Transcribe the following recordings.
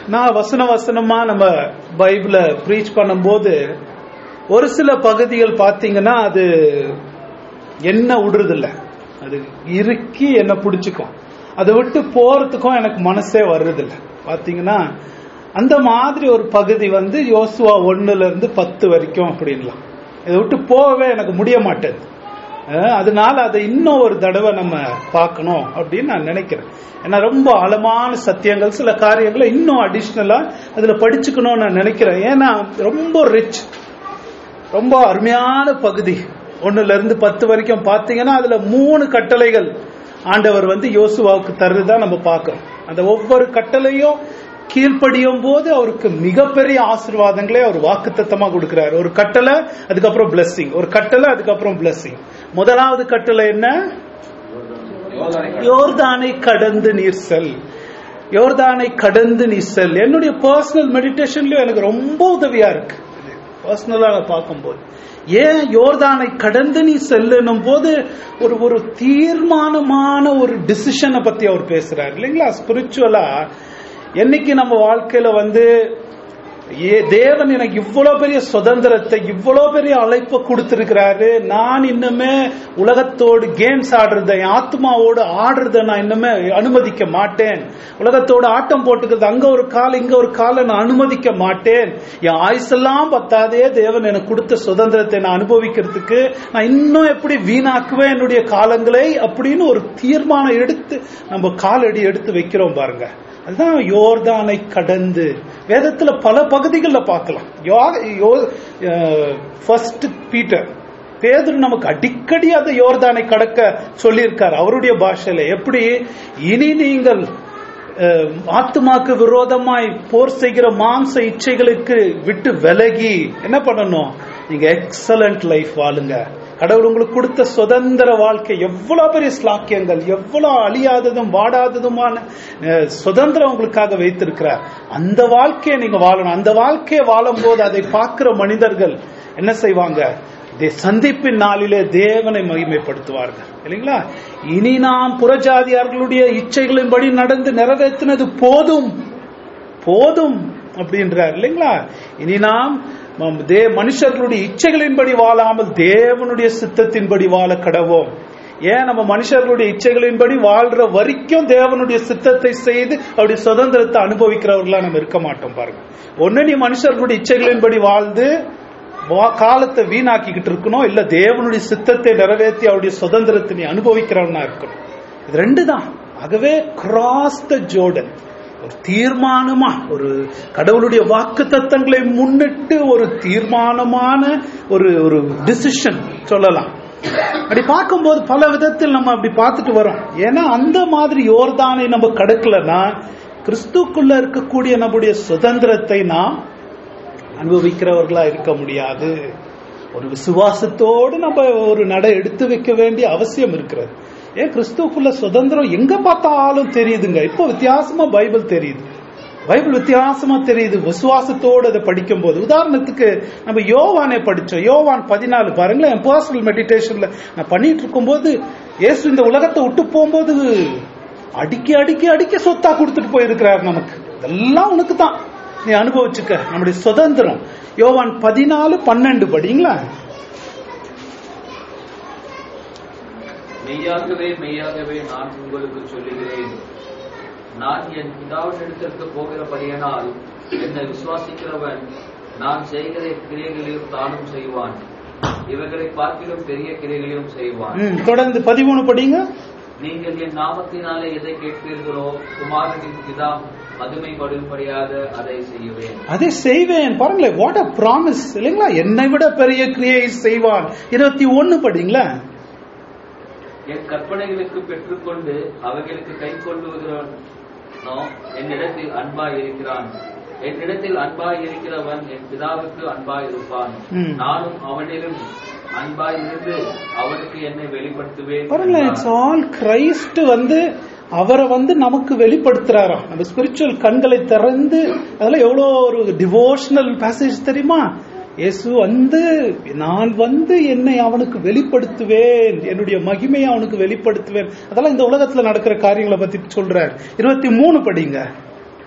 நான் வசன வசனமா நம்ம பைபிள ப்ரீச் பண்ணும்போது ஒரு சில பகுதிகள் பாத்தீங்கன்னா அது என்ன விடுறதில்ல அது இறுக்கி என்ன பிடிச்சுக்கும் அதை விட்டு போறதுக்கும் எனக்கு மனசே வர்றதில்ல பாத்தீங்கன்னா அந்த மாதிரி ஒரு பகுதி வந்து யோசுவா ஒண்ணுல இருந்து பத்து வரைக்கும் அப்படின்லாம் இதை விட்டு போகவே எனக்கு முடிய மாட்டேது அஹ் அதனால அதை இன்னும் ஒரு தடவை நம்ம பார்க்கணும் அப்படின்னு நான் நினைக்கிறேன் ஏன்னா ரொம்ப ஆழமான சத்தியங்கள் சில காரியங்களை இன்னும் அடிஷ்னலா அதுல படிச்சுக்கணும்னு நான் நினைக்கிறேன் ஏன்னா ரொம்ப ரிச் ரொம்ப அருமையான பகுதி ஒண்ணுல இருந்து பத்து வரைக்கும் பாத்தீங்கன்னா அதுல மூணு கட்டளைகள் ஆண்டவர் வந்து யோசுவாவுக்கு தருதா நம்ம பார்க்கிறோம் அந்த ஒவ்வொரு கட்டளையும் கீழ்ப்படியும் போது அவருக்கு மிகப்பெரிய ஆசீர்வாதங்களே அவர் வாக்குத்தத்தமா கொடுக்கிறார் ஒரு கட்டளை அதுக்கப்புறம் blessing ஒரு கட்டளை அதுக்கப்புறம் blessing முதலாவது கட்டளை என்ன யோர்தானை கடந்து நீர் செல் யோர்தானை கடந்து நீ செல் என்னுடைய பர்சனல் மெடிடேஷன்லயும் எனக்கு ரொம்ப உதவியா இருக்கு பர்சனலா பார்க்கும்போது ஏன் யோர்தானை கடந்து நீ செல்லுன்னும் போது ஒரு ஒரு தீர்மானமான ஒரு டிசிஷனை பத்தி அவர் பேசுறாரு இல்லைங்களா ஸ்பிரிச்சுவலா என்னைக்கு நம்ம வாழ்க்கையில வந்து ஏ தேவன் எனக்கு இவ்வளவு பெரிய சுதந்திரத்தை இவ்வளவு பெரிய அழைப்பை கொடுத்திருக்கிறாரு நான் இன்னுமே உலகத்தோடு கேம்ஸ் ஆடுறத என் ஆத்மாவோடு ஆடுறத நான் இன்னுமே அனுமதிக்க மாட்டேன் உலகத்தோடு ஆட்டம் போட்டுக்கிறது அங்க ஒரு கால் இங்க ஒரு காலை நான் அனுமதிக்க மாட்டேன் என் ஆயுசெல்லாம் பத்தாதே தேவன் எனக்கு கொடுத்த சுதந்திரத்தை நான் அனுபவிக்கிறதுக்கு நான் இன்னும் எப்படி வீணாக்குவேன் என்னுடைய காலங்களை அப்படின்னு ஒரு தீர்மானம் எடுத்து நம்ம காலடி எடுத்து வைக்கிறோம் பாருங்க அதுதான் யோர்தானை கடந்து வேதத்துல பல பகுதிகளில் பார்க்கலாம் ஃபர்ஸ்ட் பீட்டர் பேதுரு நமக்கு அடிக்கடி அந்த யோர்தானை கடக்க சொல்லியிருக்கார் அவருடைய பாஷையில எப்படி இனி நீங்கள் அஹ், ஆத்துமாக்கு விரோதமாய் போர் செய்கிற மாம்ச இச்சைகளுக்கு விட்டு விலகி என்ன பண்ணணும் நீங்க எக்ஸலண்ட் லைஃப் வாழுங்க கடவுள் உங்களுக்கு கொடுத்த சுதந்திர வாழ்க்கை எவ்வளவு பெரிய ஸ்லாக்கியங்கள் எவ்வளவு அழியாததும் வாடாததுமான அஹ், சுதந்திரம் உங்களுக்காக வைத்திருக்கிறார் அந்த வாழ்க்கையை நீங்க வாழணும் அந்த வாழ்க்கையை வாழும் போது அதை பார்க்கிற மனிதர்கள் என்ன செய்வாங்க தே- சந்திப்பின் நாளிலே தேவனை மகிமைப்படுத்துவார்கள் இல்லைங்களா இனி நாம் புறஜாதியார்களுடைய இச்சைகளின்படி நடந்து நிறைவேற்றினது போதும் போதும் அப்படின்றார் இல்லைங்களா இனி நாம் மம் தே மனுஷர்களுடைய இச்சைகளின்படி வாழாமல் தேவனுடைய சித்தத்தின்படி வாழ கடவோம் ஏன் நம்ம மனுஷர்களுடைய இச்சைகளின்படி வாழ்ற வரைக்கும் தேவனுடைய சித்தத்தை செய்து அவருடைய சுதந்திரத்தை அனுபவிக்கிறவர்களா நம்ம இருக்க மாட்டோம் பாருங்க ஒண்ணு நீ மனுஷர்களுடைய இச்சைகளின்படி வாழ்ந்து வா- காலத்தை வீணாக்கிக்கிட்டு இருக்கணும் இல்ல தேவனுடைய சித்தத்தை நிறைவேற்றி அவருடைய சுதந்திரத்தை நீ அனுபவிக்கிறவனா இருக்கணும் இது ரெண்டு தான் ஆகவே கிராஸ் த ஜோர்டன் ஒரு தீர்மானமா ஒரு கடவுளுடைய வாக்கு தத்தங்களை முன்னிட்டு ஒரு தீர்மானமான ஒரு ஒரு டிசிஷன் சொல்லலாம் அப்படி பார்க்கும்போது பல விதத்தில் நம்ம அப்படி பார்த்துட்டு வரோம் ஏன்னா அந்த மாதிரி யோர்தானை நம்ம கடக்கலன்னா கிறிஸ்துக்குள்ள இருக்கக்கூடிய நம்முடைய சுதந்திரத்தை நாம் அனுபவிக்கிறவர்களா இருக்க முடியாது ஒரு விசுவாசத்தோடு நம்ம ஒரு நடை எடுத்து வைக்க வேண்டிய அவசியம் இருக்கிறது ஏன் கிறிஸ்துவுக்குள்ள சுதந்திரம் எங்க பார்த்தாலும் தெரியுதுங்க இப்போ வித்தியாசமா பைபிள் தெரியுது பைபிள் வித்தியாசமா தெரியுது விசுவாசத்தோடு அதை படிக்கும் போது உதாரணத்துக்கு நம்ம யோவானே படிச்சோம் யோவான் பதினாலு பாருங்களேன் என் பர்சனல் மெடிடேஷன்ல நான் பண்ணிட்டு இருக்கும்போது இயேசு இந்த உலகத்தை விட்டு போகும்போது அடிக்கி அடிக்கி அடிக்கி சொத்தா கொடுத்துட்டு போயிருக்கிறார் நமக்கு இதெல்லாம் உனக்கு தான் நீ அனுபவிச்சுக்க நம்முடைய சுதந்திரம் யோவான் பதினாலு பன்னெண்டு படிங்களா மெய்யாகவே மெய்யாகவே நான் உங்களுக்கு சொல்லுகிறேன் நான் என் பிதாவினிடத்திற்கு போகிறபடியானால் என்னை விசுவாசிக்கிறவன் நான் செய்கிற கிரியைகளையும் தானும் செய்வான் இவைகளை பார்க்கிலும் பெரிய கிரியைகளையும் செய்வான் ம், தொடர்ந்து பதிமூணு படிங்க நீங்கள் என் நாமத்தினாலே எதை கேட்பீர்களோ குமாரனின் பிதா மதுமைப்படும்படியாக அதை செய்யுவேன் அதை செய்வேன் பாருங்களேன் வாட் அ ப்ராமிஸ் இல்லைங்களா என்னை விட பெரிய கிரியை செய்வான் இருபத்தி ஒன்னு படிங்களா என் கற்பனைகளுக்கு பெற்றுக்கொண்டு அவைகளுக்கு கை கொள்ளுகிறவனோ என்னிடத்தில் அன்பாய் இருக்கிறான் என்னிடத்தில் அன்பாய் இருக்கிறவன் என் பிதாவுக்கு அன்பாய் இருப்பான் ம். நானும் அவனிலும் அன்பாய் இருந்து அவனுக்கு என்னை வெளிப்படுத்துவேன் பாருங்களேன் என்றார். இட்ஸ் ஆல் கிரைஸ்ட் வந்து அவரை வந்து நமக்கு வெளிப்படுத்துறாராம் நம்ம ஸ்பிரிச்சுவல் கண்களை திறந்து அதெல்லாம் எவ்வளோ ஒரு டிவோஷனல் பேசேஜ் தெரியுமா இயேசு வந்து நான் வந்து என்னை அவனுக்கு வெளிப்படுத்துவேன் என்னுடைய மகிமையை அவனுக்கு வெளிப்படுத்துவேன் அதெல்லாம் இந்த உலகத்துல நடக்கிற காரியங்களை பத்தி சொல்றார் இருபத்தி மூணு படிங்க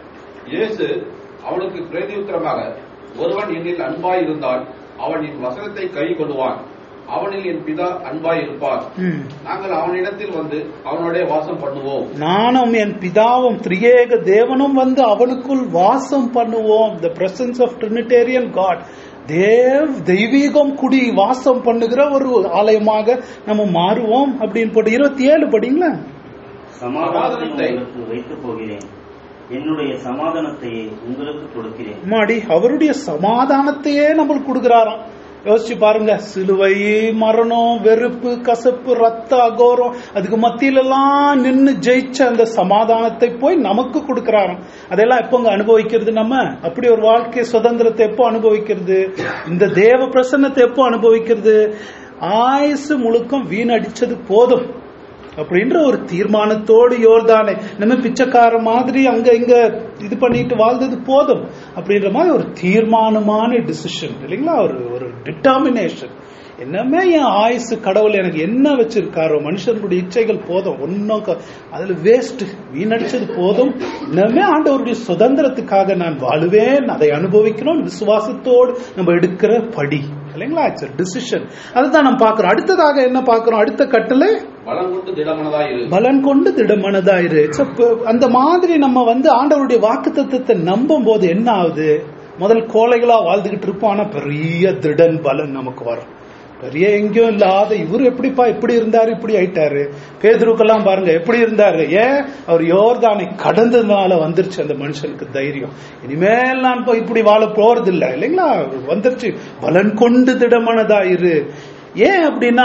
இயேசு அவனுக்கு பிரதியுத்தரமாக ஒருவன் என்னில் அன்பாய் இருந்தால் அவன் என் வசனத்தை கை கொள்வான் அவனில் என் பிதா அன்பாய் இருப்பார் ம். நாங்கள் அவனிடத்தில் வந்து அவனோட வாசம் பண்ணுவோம் நானும் என் பிதாவும் திரியேக தேவனும் வந்து அவனுக்குள் வாசம் பண்ணுவோம் the presence of trinitarian God தேவ் தெய்வீகம் குடி வாசம் பண்ணுகிற ஒரு ஆலயமாக நம்ம மாறுவோம் அப்படின்னு போட்டு இருபத்தி ஏழு படிங்களா சமாதானத்தை உங்களுக்கு வைத்துப் போகிறேன் என்னுடைய சமாதானத்தையே உங்களுக்கு கொடுக்கிறேன் மாடி அவருடைய சமாதானத்தையே நம்மளுக்கு கொடுக்கிறாராம் யோசிச்சு பாருங்க சிலுவை மரணம் வெறுப்பு கசப்பு ரத்த அகோரம் அதுக்கு மத்தியில எல்லாம் நின்னு ஜெயிச்ச அந்த சமாதானத்தை போய் நமக்கு கொடுக்கிறாராம் அதெல்லாம் எப்போங்க அனுபவிக்கிறது நம்ம அப்படி ஒரு வாழ்க்கை சுதந்திரத்தை எப்போ அனுபவிக்கிறது இந்த தேவ பிரசன்னத்தை எப்போ அனுபவிக்கிறது ஆயுசு முழுக்கம் வீணடிச்சது போதும் அப்படின்ற ஒரு தீர்மானத்தோடு யோர்தானே நம்ம பிச்சைக்கார மாதிரி அங்க இங்க இது பண்ணிட்டு வாழ்ந்தது போதும் அப்படின்ற மாதிரி ஒரு தீர்மானமான டிசிஷன் இல்லைங்களா ஒரு ஒரு டிட்டர்மினேஷன் என்னமே என் ஆயுசு கடவுள் எனக்கு என்ன வச்சிருக்காரோ மனுஷனுடைய இச்சைகள் போதும் ஒன்னும் க- அதுல வேஸ்ட் வீணடிச்சது போதும் இன்னமே ஆண்டவருடைய சுதந்திரத்துக்காக நான் வாழுவேன் அதை அனுபவிக்கணும் விசுவாசத்தோடு நம்ம எடுக்கிற படி இல்லைங்களா இட்ஸ் டிசிஷன் அதுதான் நம்ம பார்க்கிறோம் அடுத்ததாக என்ன பார்க்கிறோம் அடுத்த கட்டளை பலம் கொண்டு திடமனதாய் இரு பலன் கொண்டு திடமனதாயிரு So, இப்ப அந்த மாதிரி நம்ம வந்து ஆண்டவருடைய வாக்கு தத்துவத்தை நம்பும் போது என்ன ஆகுது முதல் கோழைகளா வாழ்ந்துகிட்டு இருப்போம் ஆனா பெரிய திடன் பலன் நமக்கு வரும் பெரிய எங்கேயும் இல்லாத இவர் எப்படிப்பா இப்படி இருந்தாரு இப்படி ஆயிட்டாரு பேதுருக்கெல்லாம் பாருங்க எப்படி இருந்தாரு ஏன் அவர் யோர்தானை கடந்ததுனால வந்துருச்சு அந்த மனுஷனுக்கு தைரியம் இனிமேல் நான் போய் இப்படி வாழ போறது இல்ல இல்லைங்களா வந்துருச்சு பலன் கொண்டு திடமனதாயிரு ஏன் அப்படின்னா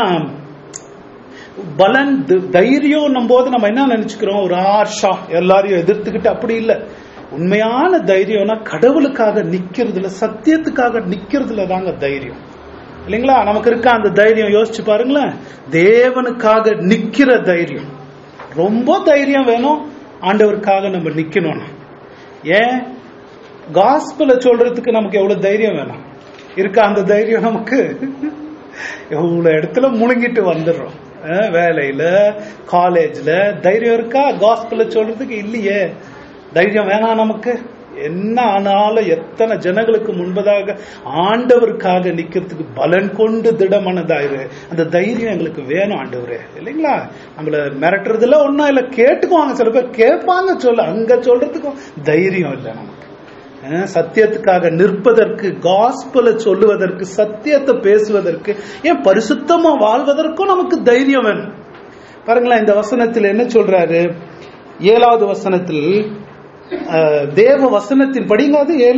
பலன் தி- தைரியம் போது நம்ம என்ன நினைச்சுக்கிறோம் ஒரு ஆர்ஷா எல்லாரையும் எதிர்த்துக்கிட்டு அப்படி இல்ல உண்மையான தைரியம்னா கடவுளுக்காக நிக்கிறதுல சத்தியத்துக்காக நிக்கிறதுல தாங்க தைரியம் இல்லைங்களா நமக்கு இருக்க அந்த தைரியம் யோசிச்சு பாருங்களேன் தேவனுக்காக நிக்கிற தைரியம் ரொம்ப தைரியம் வேணும் ஆண்டவருக்காக நம்ம நிக்கணும் ஏன் காஸ்பல சொல்றதுக்கு நமக்கு எவ்வளவு தைரியம் வேணும் இருக்கா அந்த தைரியம் நமக்கு எவ்வளவு இடத்துல முழுங்கிட்டு வந்துடுறோம் அஹ் வேலையில காலேஜ்ல தைரியம் இருக்கா காஸ்பல சொல்றதுக்கு இல்லையே தைரியம் வேணாம் நமக்கு என்ன ஆனாலும் எத்தனை ஜனங்களுக்கு முன்பதாக ஆண்டவருக்காக நிக்கிறதுக்கு பலன் கொண்டு திடமனதாயிரு அந்த தைரியம் எங்களுக்கு வேணும் ஆண்டவரே இல்லைங்களா நம்மள மிரட்டுறதுல ஒன்னும் இல்ல கேட்டுக்குவாங்க சில பேர் கேட்பாங்க சொல்ல அங்க சொல்றதுக்கும் தைரியம் இல்லை நமக்கு அஹ் சத்தியத்துக்காக நிற்பதற்கு காஸ்பல சொல்லுவதற்கு சத்தியத்தை பேசுவதற்கு ஏன் பரிசுத்தமா வாழ்வதற்கும் நமக்கு தைரியம் வேணும் பாருங்களேன் இந்த வசனத்தில் என்ன சொல்றாரு ஏழாவது வசனத்தில் அஹ், தேவ வசனத்தின் படிங்க அது ஏழு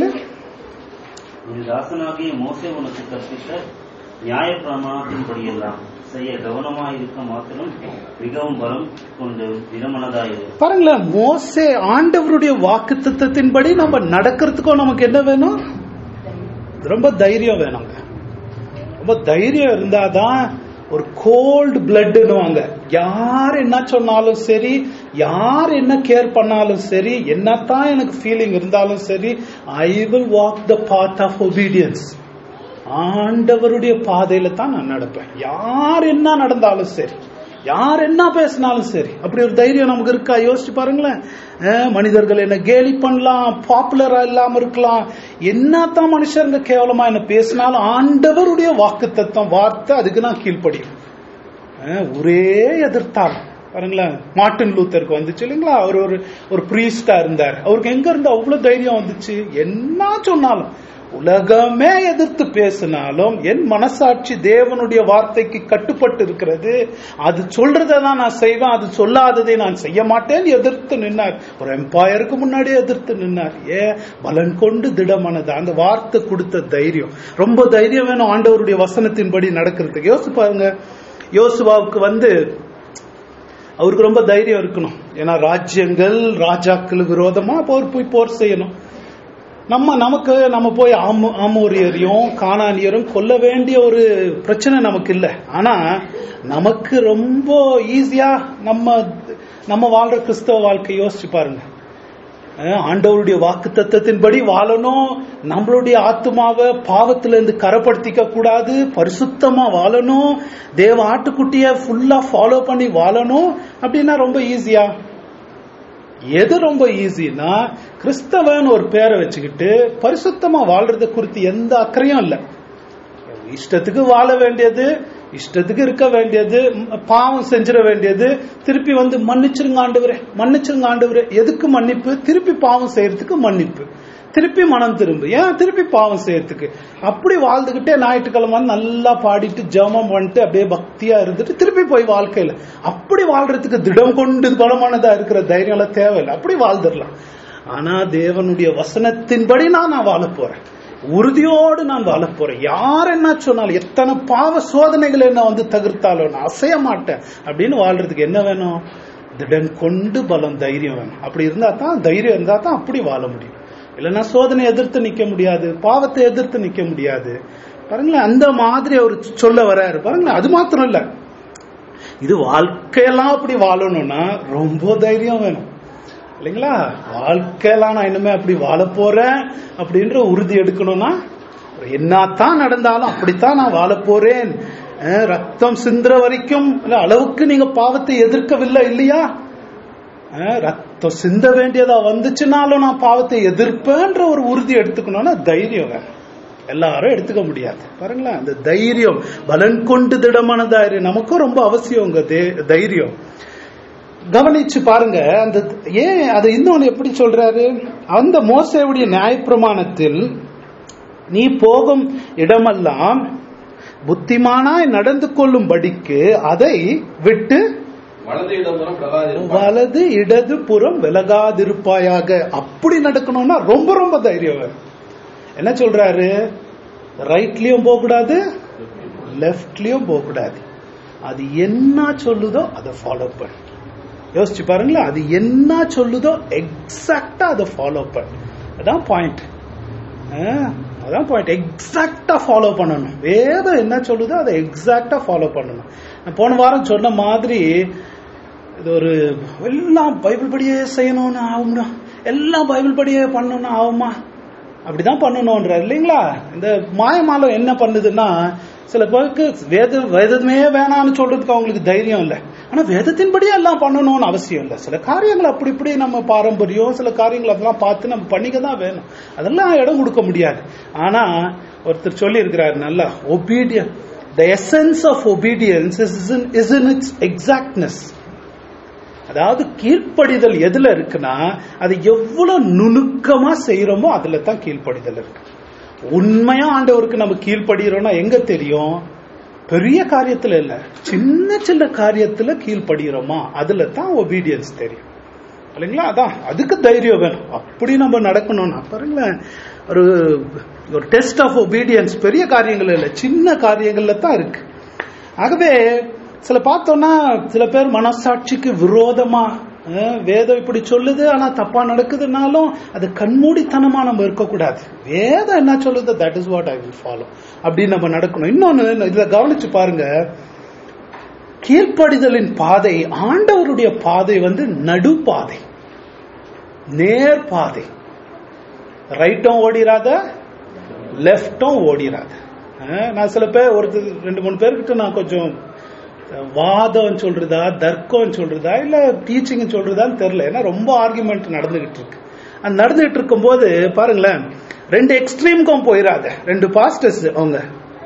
என் தாசனாகிய மோசே உனக்கு கற்பித்த நியாய பிரமாணத்தின்படியெல்லாம் செய்ய கவனமாய் இருக்க மாத்திரம் மிகவும் பலம் கொண்டு திடமனதாயிரு பாருங்களேன் மோசே ஆண்டவருடைய வாக்கு தத்துவத்தின்படி நம்ம நடக்கிறதுக்கும் நமக்கு என்ன வேணும் ரொம்ப தைரியம் வேணுங்க ரொம்ப தைரியம் இருந்தாதான் ஒரு கோல்டு பிளட்னுவாங்க யார் என்ன சொன்னாலும் சரி யார் என்ன கேர் பண்ணாலும் சரி என்னத்தான் எனக்கு ஃபீலிங் இருந்தாலும் சரி I will walk the path of obedience ஆண்டவருடைய பாதையில தான் நான் நடப்பேன் யார் என்ன நடந்தாலும் சரி யார் என்ன பேசினாலும் சரி அப்படி ஒரு தைரியம் நமக்கு இருக்கா யோசிச்சு பாருங்களேன் அஹ், மனிதர்கள் என்ன கேலி பண்ணலாம் பாப்புலரா இல்லாம இருக்கலாம் என்னத்தான் மனுஷருங்க கேவலமா என்ன பேசினாலும் ஆண்டவருடைய வாக்கு தத்துவம் வார்த்தை அதுக்கு நான் கீழ்ப்படியும் அஹ், ஒரே எதிர்த்தால் பாருங்களேன் மார்ட்டின் லூத்தருக்கு வந்துச்சு இல்லைங்களா அவர் ஒரு ஒரு பிரீஸ்டா இருந்தார் அவருக்கு எங்க இருந்து அவ்வளவு தைரியம் வந்துச்சு என்ன சொன்னாலும் உலகமே எதிர்த்து பேசினாலும் என் மனசாட்சி தேவனுடைய வார்த்தைக்கு கட்டுப்பட்டு இருக்கிறது அது சொல்றதை தான் நான் செய்வேன் அது சொல்லாததை நான் செய்ய மாட்டேன் எதிர்த்து நின்னார் ஒரு எம்பையருக்கு முன்னாடி எதிர்த்து நின்னார் ஏ பலன் கொண்டு திடமானது அந்த வார்த்தை கொடுத்த தைரியம் ரொம்ப தைரியம் வேணும் ஆண்டவருடைய வசனத்தின்படி நடக்கிறதுக்கு யோசிச்சு பாருங்க யோசுவாவுக்கு வந்து அவருக்கு ரொம்ப தைரியம் இருக்கணும் ஏன்னா ராஜ்யங்கள் ராஜாக்களுக்கு விரோதமா அப்ப அவர் போய் போர் செய்யணும் நம்ம நமக்கு நம்ம போய் ஆமு ஆமோரியரையும் காணானியரும் கொல்ல வேண்டிய ஒரு பிரச்சனை நமக்கு இல்லை ஆனா நமக்கு ரொம்ப ஈஸியா நம்ம நம்ம வாழ்ற கிறிஸ்தவ வாழ்க்கை யோசிச்சு பாருங்க அஹ் ஆண்டவருடைய வாக்கு தத்துவத்தின்படி வாழணும் நம்மளுடைய ஆத்மாவை பாவத்துல இருந்து கரப்படுத்திக்க கூடாது பரிசுத்தமா வாழணும் தேவ ஆட்டுக்குட்டிய ஃபுல்லா ஃபாலோ பண்ணி வாழணும் அப்படின்னா ரொம்ப ஈஸியா எது ரொம்ப ஈஸினா கிறிஸ்தவன் ஒரு பேரை வச்சுக்கிட்டு பரிசுத்தமா வாழ்றத குறித்து எந்த அக்கறையும் இல்லை இஷ்டத்துக்கு வாழ வேண்டியது இஷ்டத்துக்கு இருக்க வேண்டியது ம், பாவம் செஞ்சிட வேண்டியது திருப்பி வந்து மன்னிச்சிருங்க ஆண்டவரே மன்னிச்சிருங்க ஆண்டவரே எதுக்கு மன்னிப்பு திருப்பி பாவம் செய்யறதுக்கு மன்னிப்பு திருப்பி மனம் திரும்பு ஏன் திருப்பி பாவம் செய்யறதுக்கு அப்படி வாழ்ந்துகிட்டே ஞாயிற்றுக்கிழமை நல்லா பாடிட்டு ஜெபம் பண்ணிட்டு அப்படியே பக்தியா இருந்துட்டு திருப்பி போய் வாழ்க்கையில அப்படி வாழ்றதுக்கு திடம் கொண்டு பலமானதா இருக்கிற தைரியம் எல்லாம் தேவையில்லை அப்படி வாழ்ந்துடலாம் ஆனா தேவனுடைய வசனத்தின்படி நான் நான் வாழ போறேன் உறுதியோடு நான் வாழ போறேன் யார் என்ன சொன்னாலும் எத்தனை பாவ சோதனைகள் என்ன வந்து தவிர்த்தாலும் நான் அசைய மாட்டேன் அப்படின்னு வாழ்றதுக்கு என்ன வேணும் திடன் கொண்டு பலம் தைரியம் வேணும் அப்படி இருந்தா தான் தைரியம் இருந்தா தான் அப்படி வாழ முடியும் இல்லைன்னா சோதனை எதிர்த்து நிக்க முடியாது பாவத்தை எதிர்த்து நிக்க முடியாது பாருங்களேன் அந்த மாதிரி அவர் சொல்ல வர்றாரு பாருங்களேன் அது மாத்திரம் இல்ல இது வாழ்க்கையெல்லாம் அப்படி வாழணும்னா ரொம்ப தைரியம் வேணும் இல்லைங்களா வாழ்க்கையெல்லாம் நான் இனிமே அப்படி வாழ போறேன் அப்படின்ற உறுதி எடுக்கணும்னா என்னத்தான் நடந்தாலும் அப்படித்தான் நான் வாழ போறேன் அஹ் ரத்தம் சிந்துற வரைக்கும் இல்ல, அளவுக்கு நீங்க பாவத்தை எதிர்க்கவில்லை இல்லையா அஹ் ரத்தம் சிந்த வேண்டியதா வந்துச்சுனாலும் நான் பாவத்தை எதிர்ப்பேன்ற ஒரு உறுதி எடுத்துக்கணும்னா தைரியம் வேணும் எல்லாரும் எடுத்துக்க முடியாது பாருங்களேன் அந்த தைரியம் பலன் கொண்டு திடமான தைரியம் நமக்கும் ரொம்ப அவசியங்க தே- தைரியம் கவனிச்சு பாருங்க அந்த ஏன் அதை இன்னொன்னு எப்படி சொல்றாரு அந்த மோசையுடைய நியாயப்பிரமாணத்தில் நீ போகும் இடமெல்லாம் புத்திமானாய் நடந்து கொள்ளும்படிக்கு அதை விட்டு வலது இடம்புறம் விலகாதிருப்பாய் வலது இடது புறம் விலகாதிருப்பாயாக அப்படி நடக்கணும்னா ரொம்ப ரொம்ப தைரியம் வேணும் என்ன சொல்றாரு ரைட்லயும் போக கூடாது லெஃப்ட்லயும் போக கூடாது அது என்ன சொல்லுதோ அதை ஃபாலோ பண்ணு யோசிச்சு பாருங்களேன் அது என்ன சொல்லுதோ எக்ஸாக்டா அதை ஃபாலோ பண்ணு அதான் பாயிண்ட் அதான் பாயிண்ட் எக்ஸாக்டா ஃபாலோ பண்ணணும் வேதம் என்ன சொல்லுதோ அதை எக்ஸாக்டா ஃபாலோ பண்ணணும் நான் போன வாரம் சொன்ன மாதிரி இது ஒரு எல்லாம் பைபிள் படியே செய்யணும்னு ஆகும்னா எல்லாம் பைபிள் படியே பண்ணணும்னு ஆகுமா அப்படிதான் பண்ணணும்ன்ற இல்லைங்களா இந்த மாயமாலம் என்ன பண்ணுதுன்னா சில பேருக்கு வேத வேதமே வேணாம்னு சொல்றதுக்கு அவங்களுக்கு தைரியம் இல்லை ஆனா வேதத்தின்படியே எல்லாம் பண்ணணும்னு அவசியம் இல்லை சில காரியங்கள் அப்படி இப்படி நம்ம பாரம்பரியம் சில காரியங்கள் அதெல்லாம் பார்த்து நம்ம பண்ணிக்க தான் வேணும் அதெல்லாம் இடம் கொடுக்க முடியாது ஆனா ஒருத்தர் சொல்லி இருக்கிறார் நல்லா obedient the essence of obedience is in its exactness அதாவது கீழ்ப்படிதல் எதுல இருக்குன்னா அது எவ்வளவு நுணுக்கமா செய்யறோமோ அதுல தான் கீழ்ப்படிதல் இருக்கு உண்மையா ஆண்டவருக்கு நம்ம கீழ்ப்படுகிறோம்னா எங்க தெரியும் பெரிய காரியத்துல இல்ல சின்ன சின்ன காரியத்துல கீழ்ப்படுகிறோமா அதுல தான் ஒபீடியன்ஸ் தெரியும் இல்லைங்களா அதான் அதுக்கு தைரியம் வேணும் அப்படி நம்ம நடக்கணும்னா பாருங்களேன் ஒரு ஒரு டெஸ்ட் ஆஃப் ஒபீடியன்ஸ் பெரிய காரியங்கள் இல்ல சின்ன காரியங்கள்ல தான் இருக்கு ஆகவே சில பார்த்தோம்னா சில பேர் மனசாட்சிக்கு விரோதமா அஹ், வேதம் இப்படி சொல்லுது ஆனா தப்பா நடக்குதுனாலும் அது கண்மூடித்தனமா நம்ம இருக்கக்கூடாது வேதம் என்ன சொல்லுது that is what I will follow அப்படின்னு நம்ம நடக்கணும் இன்னொன்னு இதுல கவனிச்சு பாருங்க கீழ்ப்படிதலின் பாதை ஆண்டவருடைய பாதை வந்து நடுப்பாதை நேர் பாதை ரைட்டும் ஓடிராத லெஃப்டும் ஓடிராத அஹ், நான் சில பேர் ஒரு ரெண்டு மூணு பேர்கிட்ட நான் கொஞ்சம் வாதம் சொல்றதா தர்க்கம் சொல்றதா இல்ல டீச்சிங் சொல்றதான்னு தெரியல ஏன்னா ரொம்ப ஆர்குமெண்ட் நடந்துகிட்டு இருக்கு அது நடந்துகிட்டு இருக்கும்போது பாருங்களேன் ரெண்டு எக்ஸ்ட்ரீம்க்கும் போயிடாத ரெண்டு பாஸ்டர்ஸ் அவங்க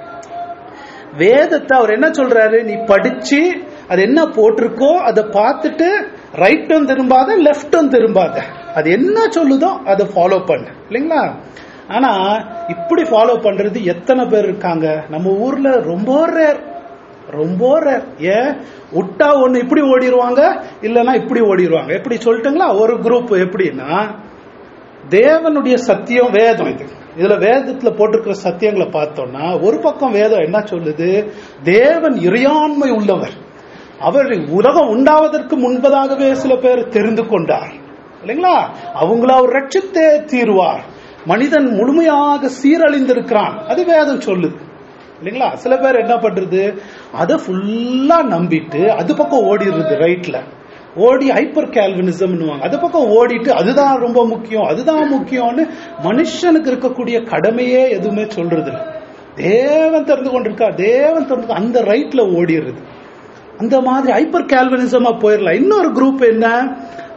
வேதத்தை அவர் என்ன சொல்றாரு நீ படிச்சு அது என்ன போட்டிருக்கோ அதை பார்த்துட்டு ரைட்டும் திரும்பாத லெஃப்டும் திரும்பாத அது என்ன சொல்லுதோ அதை ஃபாலோ பண்ணு இல்லைங்களா ஆனா இப்படி ஃபாலோ பண்றது எத்தனை பேர் இருக்காங்க நம்ம ஊர்ல ரொம்ப ரேர் ரொம்ப ரேர் ஏன் விட்டா ஒண்ணு இப்படி ஓடிடுவாங்க இல்லைன்னா இப்படி ஓடிடுவாங்க எப்படி சொல்லிட்டுங்களா ஒரு குரூப் எப்படின்னா தேவனுடைய சத்தியம் வேதம் இது இதுல வேதத்துல போட்டிருக்கிற சத்தியங்களை பார்த்தோம்னா ஒரு பக்கம் வேதம் என்ன சொல்லுது தேவன் இறையாண்மை உள்ளவர் அவர் உலகம் உண்டாவதற்கு முன்பதாகவே சில பேர் தெரிந்து கொண்டார் இல்லைங்களா அவங்கள அவர் ரட்சித்தே தீருவார் மனிதன் முழுமையாக சீரழிந்திருக்கிறான் அது வேதம் சொல்லுது இல்லைங்களா சில பேர் என்ன பண்றது அதை ஃபுல்லா நம்பிட்டு அது பக்கம் ஓடிடுறது ரைட்ல ஓடி ஹைப்பர் கேல்வினிசம்னுவாங்க அது பக்கம் ஓடிட்டு அதுதான் ரொம்ப முக்கியம் அதுதான் முக்கியம்னு மனுஷனுக்கு இருக்கக்கூடிய கடமையே எதுவுமே சொல்றது இல்ல தேவன் திறந்து கொண்டிருக்கா தேவன் திறந்து அந்த ரைட்ல ஓடிடுறது அந்த மாதிரி ஹைப்பர் கேல்வினிசமா போயிடலாம் இன்னொரு குரூப் என்ன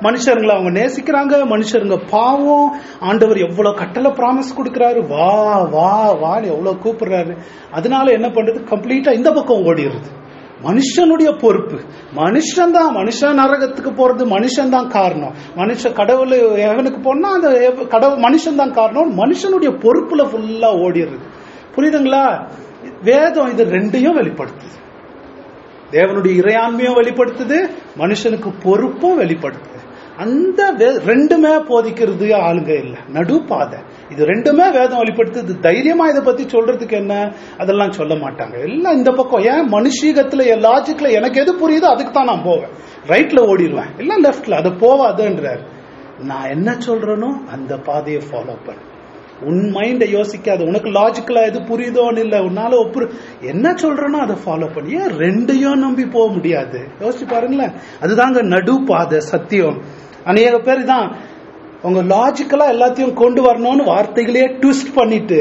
மனுஷருங்களை அவங்க நேசிக்கிறாங்க மனுஷருங்க பாவம் ஆண்டவர் எவ்வளவு கட்டளை ப்ராமிஸ் கொடுக்கறாரு வா வா வான்னு எவ்வளவு கூப்பிடுறாரு அதனால என்ன பண்றது கம்ப்ளீட்டா இந்த பக்கம் ஓடிடுது மனுஷனுடைய பொறுப்பு மனுஷன் தான் மனுஷன் நரகத்துக்கு போறது மனுஷன் தான் காரணம் மனுஷன் கடவுள் எவனுக்கு போனா அந்த எவ- கடவுள் மனுஷன் தான் காரணம் மனுஷனுடைய பொறுப்புல ஃபுல்லா ஓடிடுறது புரியுதுங்களா வேதம் இது ரெண்டையும் வெளிப்படுத்துது தேவனுடைய இறையாண்மையும் வெளிப்படுத்துது மனுஷனுக்கு பொறுப்பும் வெளிப்படுத்துது அந்த வே- ரெண்டுமே போதிக்கிறது ஆளுங்க இல்ல நடுப்பாதை இது ரெண்டுமே வேதம் வெளிப்படுத்துது தைரியமா இதை பத்தி சொல்றதுக்கு என்ன அதெல்லாம் சொல்ல மாட்டாங்க எல்லாம் இந்த பக்கம் ஏன் மனுஷீகத்துல லாஜிக்ல எனக்கு எது புரியுதோ அதுக்கு தான் நான் போவேன் ரைட்ல ஓடிடுவேன் இல்ல லெஃப்ட்ல அதை போவாதுன்றார் நான் என்ன சொல்றேனோ அந்த பாதையை ஃபாலோ பண்ணு உன் மைண்டை யோசிக்காது உனக்கு லாஜிக்கலா எது புரியுதோன்னு இல்ல உன்னால ஒப்புரு என்ன சொல்றேனோ அதை ஃபாலோ பண்ணி ஏன் ரெண்டையும் நம்பி போக முடியாது யோசிச்சு பாருங்களேன் அதுதாங்க நடு பாதை சத்தியம் அநேக பேர் தான் உங்க லாஜிக்கலா எல்லாத்தையும் கொண்டு வரணும்னு வார்த்தைகளையே ட்விஸ்ட் பண்ணிட்டு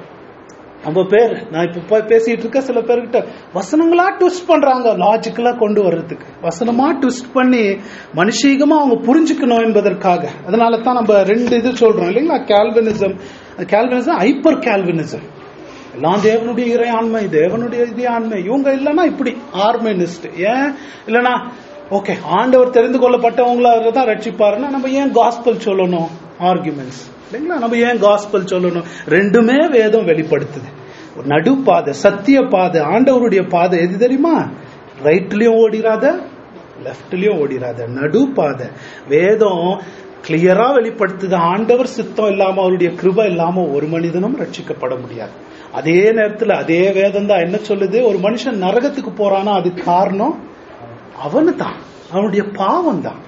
நம்ம பேர் நான் இப்ப போய் பேசிட்டு இருக்க சில பேர்கிட்ட வசனங்களா ட்விஸ்ட் பண்றாங்க லாஜிக்கலா கொண்டு வர்றதுக்கு வசனமா ட்விஸ்ட் பண்ணி மனுஷீகமா அவங்க புரிஞ்சுக்கணும் என்பதற்காக அதனால தான் நம்ம ரெண்டு இது சொல்றோம் இல்லைங்களா கால்வினிசம் கால்வினிசம் ஹைப்பர் கால்வினிசம் எல்லாம் தேவனுடைய இறை ஆண்மை தேவனுடைய இது ஆண்மை இவங்க இல்லைன்னா இப்படி ஆர்மைனிஸ்ட் ஏன் இல்லைன்னா ஓகே ஆண்டவர் தெரிந்து கொள்ளப்பட்டவங்களா தான் ரட்சிப்பாருன்னா நம்ம ஏன் காஸ்பல் சொல்லணும் ஆர்குமெண்ட்ஸ் இல்லைங்களா நம்ம ஏன் காஸ்பல் சொல்லணும் ரெண்டுமே வேதம் வெளிப்படுத்துது ஒரு நடுப்பாதை சத்திய பாதை ஆண்டவருடைய பாதை எது தெரியுமா ரைட்லயும் ஓடிராத லெஃப்ட்லயும் ஓடிராத நடுப்பாதை வேதம் கிளியரா வெளிப்படுத்துது ஆண்டவர் சித்தம் இல்லாம அவருடைய கிருபை இல்லாம ஒரு மனிதனும் ரட்சிக்கப்பட முடியாது அதே நேரத்துல அதே வேதம் தான் என்ன சொல்லுது ஒரு மனுஷன் நரகத்துக்கு போறானா அது காரணம் அவனு தான் அவனுடைய பாவம் தான்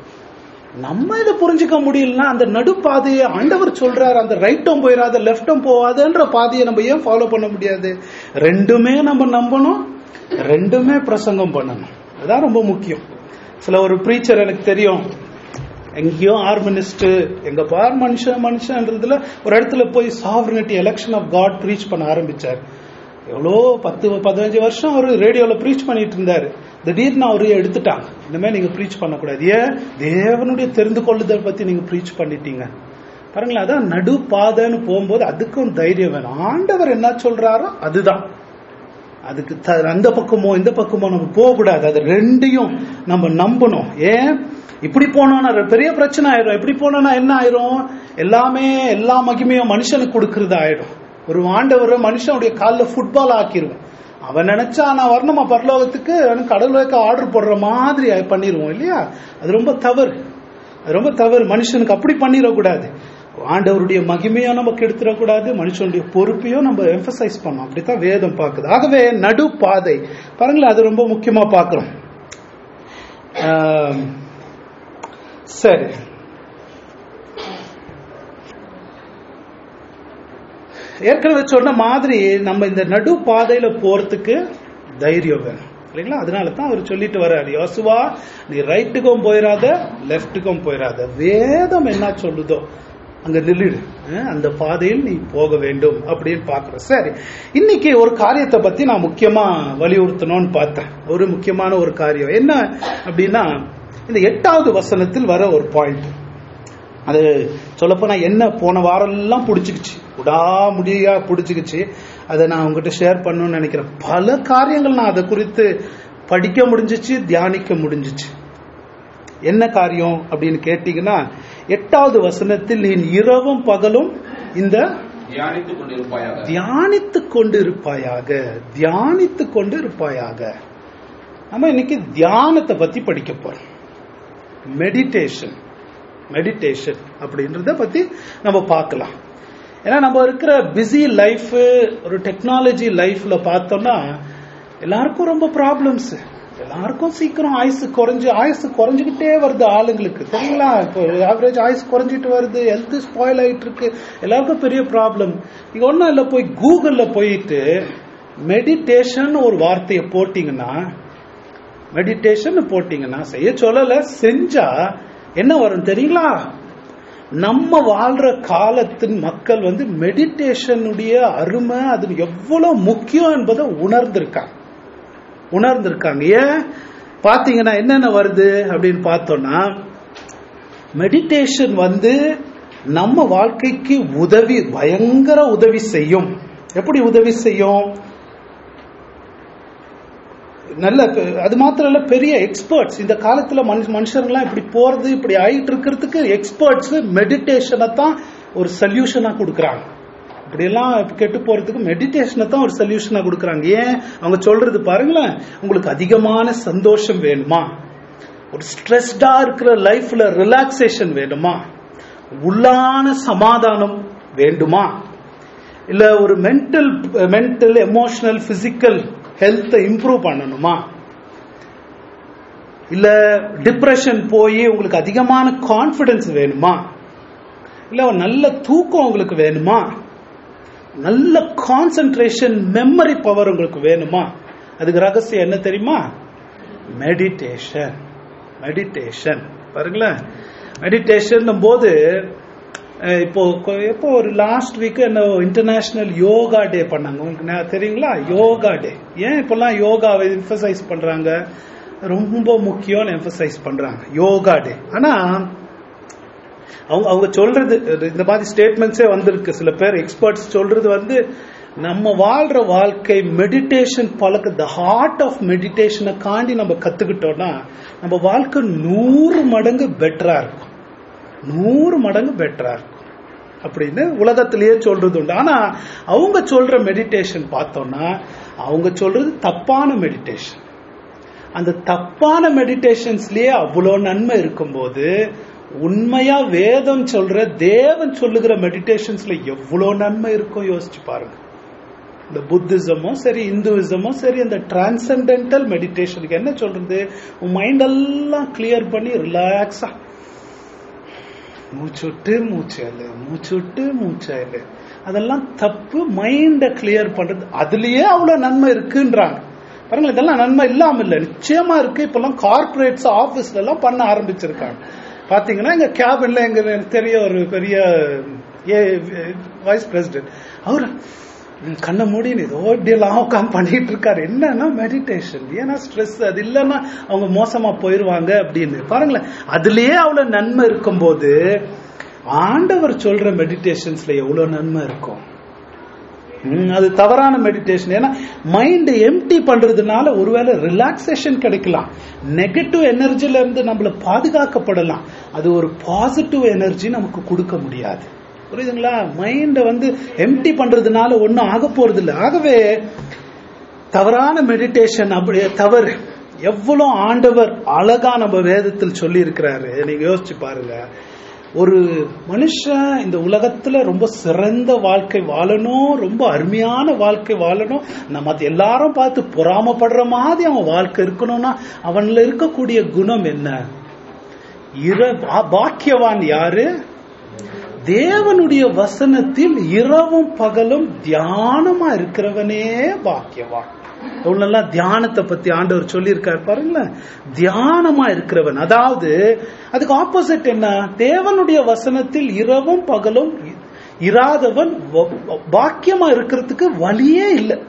நம்ம இதை புரிஞ்சுக்க முடியலன்னா அந்த நடுப்பாதையை ஆண்டவர் சொல்றாரு அந்த ரைட்டும் போயிடாத லெஃப்டும் போகாதன்ற பாதையை நம்ம ஏன் ஃபாலோ பண்ண முடியாது ரெண்டுமே நம்ம நம்பணும் ரெண்டுமே பிரசங்கம் பண்ணணும் அதுதான் ரொம்ப முக்கியம் சில ஒரு ப்ரீச்சர் எனக்கு தெரியும் எங்கேயோ ஆர்மினிஸ்ட் எங்க பார் மனுஷன் மனுஷன்றதுல ஒரு இடத்துல போய் sovereignty election of God preach பண்ண ஆரம்பிச்சார் எவ்வளோ பத்து பதினஞ்சு வருஷம் அவர் ரேடியோல ப்ரீச் பண்ணிட்டு இருந்தாரு திடீர்னு அவரு எடுத்துட்டாங்க இனிமே நீங்க ப்ரீச் பண்ணக்கூடாது ஏன் தேவனுடைய தெரிந்து கொள்ளுதல் பத்தி நீங்க ப்ரீச் பண்ணிட்டீங்க பாருங்களேன் அதான் நடு பாதைன்னு போகும்போது அதுக்கும் தைரியம் வேணும் ஆண்டவர் என்ன சொல்றாரோ அதுதான் அதுக்கு த- அந்த பக்கமோ இந்த பக்கமோ நம்ம போகக்கூடாது அது ரெண்டையும் நம்ம நம்பணும் ஏன் இப்படி போனோம்னா ரெ- பெரிய பிரச்சனை ஆயிடும் இப்படி போனோம்னா என்ன ஆயிரும் எல்லாமே எல்லா மகிமையும் மனுஷனுக்கு கொடுக்கறது ஆயிடும் ஒரு ஆண்டவர் மனுஷனுடைய காலில் ஃபுட்பால் ஆக்கிடுவோம் அவன் நினைச்சா நான் வரணுமா பரலோகத்துக்கு அவனுக்கு கடவுளுக்கு ஆர்டர் போடுற மாதிரி பண்ணிடுவோம் இல்லையா அது ரொம்ப தவறு அது ரொம்ப தவறு மனுஷனுக்கு அப்படி பண்ணிடக்கூடாது ஆண்டவருடைய மகிமையும் நம்ம கெடுத்துடக்கூடாது மனுஷனுடைய பொறுப்பையும் நம்ம எம்பசைஸ் பண்ணோம் அப்படித்தான் வேதம் பார்க்குது ஆகவே நடு பாதை பாருங்களேன் அது ரொம்ப முக்கியமா பார்க்கிறோம் ஆம், சரி ஏற்கனவே சொன்ன மாதிரி நம்ம இந்த நடு பாதையில போறதுக்கு தைரியம் வேணும் இல்லைங்களா அதனால தான் அவர் சொல்லிட்டு வர்றாரு யோசுவா நீ ரைட்டுக்கும் போயிடாத லெஃப்ட்டுக்கும் போயிடாத வேதம் என்ன சொல்லுதோ அங்க நில்லிடு அஹ், அந்த பாதையில் நீ போக வேண்டும் அப்படின்னு பாக்குறோம் சரி இன்னைக்கு ஒரு காரியத்தை பத்தி நான் முக்கியமா வலியுறுத்தணும்னு பார்த்தேன் ஒரு முக்கியமான ஒரு காரியம் என்ன அப்படின்னா இந்த எட்டாவது வசனத்தில் வர ஒரு பாயிண்ட் அது சொல்லப்போனா என்ன போன வாரம் எல்லாம் பிடிச்சிக்கிச்சு உடா முடியா பிடிச்சிக்கிச்சு அதை நான் உங்ககிட்ட ஷேர் பண்ணணும்னு நினைக்கிறேன் பல காரியங்கள் நான் அதை குறித்து படிக்க முடிஞ்சிச்சு தியானிக்க முடிஞ்சிச்சு என்ன காரியம் அப்படின்னு கேட்டீங்கன்னா எட்டாவது வசனத்தில் நீ இரவும் பகலும் இந்த தியானித்துக் கொண்டிருப்பாயாக தியானித்துக் கொண்டு இருப்பாயாக தியானித்துக் கொண்டு இருப்பாயாக நம்ம இன்னைக்கு தியானத்தை பத்தி படிக்க போறோம் மெடிடேஷன் மெடிடேஷன் அப்படின்றத பத்தி நம்ம பார்க்கலாம் ஏன்னா நம்ம இருக்கிற பிஸி லைஃப் ஒரு டெக்னாலஜி லைஃப்ல பார்த்தோம்னா எல்லாருக்கும் ரொம்ப ப்ராப்ளம்ஸ் எல்லாருக்கும் சீக்கிரம் ஆயுசு குறைஞ்சு ஆயுசு குறைஞ்சுக்கிட்டே வருது ஆளுங்களுக்கு சரிங்களா இப்போ ஆவரேஜ் ஆயுசு குறைஞ்சிட்டு வருது ஹெல்த் ஸ்பாயில் ஆயிட்டு இருக்கு எல்லாருக்கும் பெரிய ப்ராப்ளம் இங்க ஒன்றும் இல்லை போய் கூகுள்ல போயிட்டு மெடிடேஷன் ஒரு வார்த்தையை போட்டீங்கன்னா மெடிடேஷன் போட்டீங்கன்னா செய்ய சொல்லல செஞ்சா என்ன வரும் தெரியுங்களா நம்ம வாழ்ற காலத்தின் மக்கள் வந்து மெடிடேஷனுடைய அருமை அது எவ்வளவு முக்கியம் என்பதை உணர்ந்திருக்காங்க உணர்ந்திருக்காங்க ஏன் பாத்தீங்கன்னா என்னென்ன வருது அப்படின்னு பார்த்தோம்னா மெடிடேஷன் வந்து நம்ம வாழ்க்கைக்கு உதவி பயங்கர உதவி செய்யும் எப்படி உதவி செய்யும் நல்ல பெ- அது மாத்திரம் இல்ல பெரிய எக்ஸ்பர்ட்ஸ் இந்த காலத்துல மனுஷ மனுஷங்களாம் இப்படி போறது இப்படி ஆயிட்டு இருக்கிறதுக்கு எக்ஸ்பர்ட்ஸ் மெடிடேஷனை தான் ஒரு சொல்யூஷனா கொடுக்குறாங்க இப்படியெல்லாம் கெட்டு போறதுக்கு மெடிடேஷனை தான் ஒரு சொல்யூஷனா கொடுக்குறாங்க ஏன் அவங்க சொல்றது பாருங்களேன் உங்களுக்கு அதிகமான சந்தோஷம் வேணுமா ஒரு ஸ்ட்ரெஸ்டா இருக்கிற லைஃப்ல ரிலாக்ஸேஷன் வேணுமா உள்ளான சமாதானம் வேண்டுமா இல்ல ஒரு மென்டல் மென்டல் எமோஷனல் பிசிக்கல் ஹெல்த்தை இம்ப்ரூவ் பண்ணணுமா இல்ல டிப்ரெஷன் போய் உங்களுக்கு அதிகமான கான்ஃபிடன்ஸ் வேணுமா இல்ல ஒரு நல்ல தூக்கம் உங்களுக்கு வேணுமா நல்ல கான்சென்ட்ரேஷன் மெமரி பவர் உங்களுக்கு வேணுமா அதுக்கு ரகசியம் என்ன தெரியுமா மெடிடேஷன் மெடிடேஷன் பாருங்களேன் மெடிடேஷன் போது அஹ், இப்போ கொ- எப்போ ஒரு லாஸ்ட் வீக் என்ன இன்டர்நேஷனல் யோகா டே பண்ணாங்க உங்களுக்கு நே- தெரியுங்களா யோகா டே ஏன் இப்பெல்லாம் யோகாவை எம்பசைஸ் பண்றாங்க ரொம்ப முக்கியம்னு எம்பசைஸ் பண்றாங்க யோகா டே ஆனா அவங்க அவங்க சொல்றது இந்த மாதிரி ஸ்டேட்மெண்ட்ஸே வந்திருக்கு சில பேர் எக்ஸ்பர்ட்ஸ் சொல்றது வந்து நம்ம வாழ்ற வாழ்க்கை மெடிடேஷன் பழக்க த ஹார்ட் ஆஃப் மெடிடேஷனை காண்டி நம்ம கத்துக்கிட்டோம்னா நம்ம வாழ்க்கை நூறு மடங்கு பெட்டரா இருக்கும் நூறு மடங்கு பெட்டரா இருக்கும் அப்படின்னு உலகத்திலேயே சொல்றது உண்டு ஆனா அவங்க சொல்ற மெடிடேஷன் பார்த்தோம்னா அவங்க சொல்றது தப்பான மெடிடேஷன் அந்த தப்பான மெடிடேஷன்ஸ்லயே அவ்வளோ நன்மை இருக்கும்போது உண்மையா வேதம் சொல்ற தேவன் சொல்லுகிற மெடிடேஷன்ஸ்ல எவ்வளோ நன்மை இருக்கும் யோசிச்சு பாருங்க இந்த புத்திசமும் சரி இந்துவிசமும் சரி இந்த டிரான்சென்டென்டல் மெடிடேஷனுக்கு என்ன சொல்றது உன் மைண்ட் எல்லாம் கிளியர் பண்ணி ரிலாக்ஸா மூச்சுட்டு மூச்சல் மூச்சுட்டு மூச்சல் அதெல்லாம் தப்பு மைண்ட கிளியர் பண்றது அதுலயே அவ்வளவு நன்மை இருக்குன்றாங்க பாருங்களேன் இதெல்லாம் நன்மை இல்லாம இல்ல நிச்சயமா இருக்கு இப்பெல்லாம் கார்பரேட்ஸ் ஆபீஸ்ல எல்லாம் பண்ண ஆரம்பிச்சிருக்காங்க பாத்தீங்கன்னா எங்க கேபின்ல எங்க எனக்கு தெரிய ஒரு பெரிய வைஸ் பிரசிடென்ட் அவர் ம், கண்ணை மூடி ஏதோ இப்படியெல்லாம் உட்காந்து பண்ணிட்டு இருக்காரு என்னன்னா மெடிடேஷன் ஏன்னா ஸ்ட்ரெஸ் அது இல்லைன்னா அவங்க மோசமா போயிருவாங்க அப்படின்னு பாருங்களேன் அதுலயே அவ்வளவு நன்மை இருக்கும்போது ஆண்டவர் சொல்ற மெடிடேஷன்ஸ்ல எவ்வளவு நன்மை இருக்கும் ம், அது தவறான மெடிடேஷன் ஏன்னா மைண்ட் எம்டி பண்றதுனால ஒருவேளை ரிலாக்ஸேஷன் கிடைக்கலாம் நெகட்டிவ் எனர்ஜில இருந்து நம்மள பாதுகாக்கப்படலாம் அது ஒரு பாசிட்டிவ் எனர்ஜி நமக்கு கொடுக்க முடியாது புரியுதுங்களா மைண்ட வந்து எம்டி பண்றதுனால ஒன்றும் ஆக போறது இல்லை ஆகவே தவறான மெடிடேஷன் அப்படி தவறு எவ்வளவு ஆண்டவர் அழகா நம்ம வேதத்தில் சொல்லி இருக்கிறாரு நீங்க யோசிச்சு பாருங்க ஒரு மனுஷன் இந்த உலகத்துல ரொம்ப சிறந்த வாழ்க்கை வாழணும் ரொம்ப அருமையான வாழ்க்கை வாழணும் நம்ம அது எல்லாரும் பார்த்து பொறாமப்படுற மாதிரி அவன் வாழ்க்கை இருக்கணும்னா அவன்ல இருக்கக்கூடிய குணம் என்ன இர பா- பாக்கியவான் யாரு தேவனுடைய வசனத்தில் இரவும் பகலும் தியானமா இருக்கிறவனே பாக்கியவான் எவ்வளவு நல்லா தியானத்தை பத்தி ஆண்டவர் சொல்லியிருக்காரு பாருங்களேன் தியானமா இருக்கிறவன் அதாவது அதுக்கு ஆப்போசிட் என்ன தேவனுடைய வசனத்தில் இரவும் பகலும் இ- இராதவன் வ- பாக்கியமா இருக்கிறதுக்கு வழியே இல்லை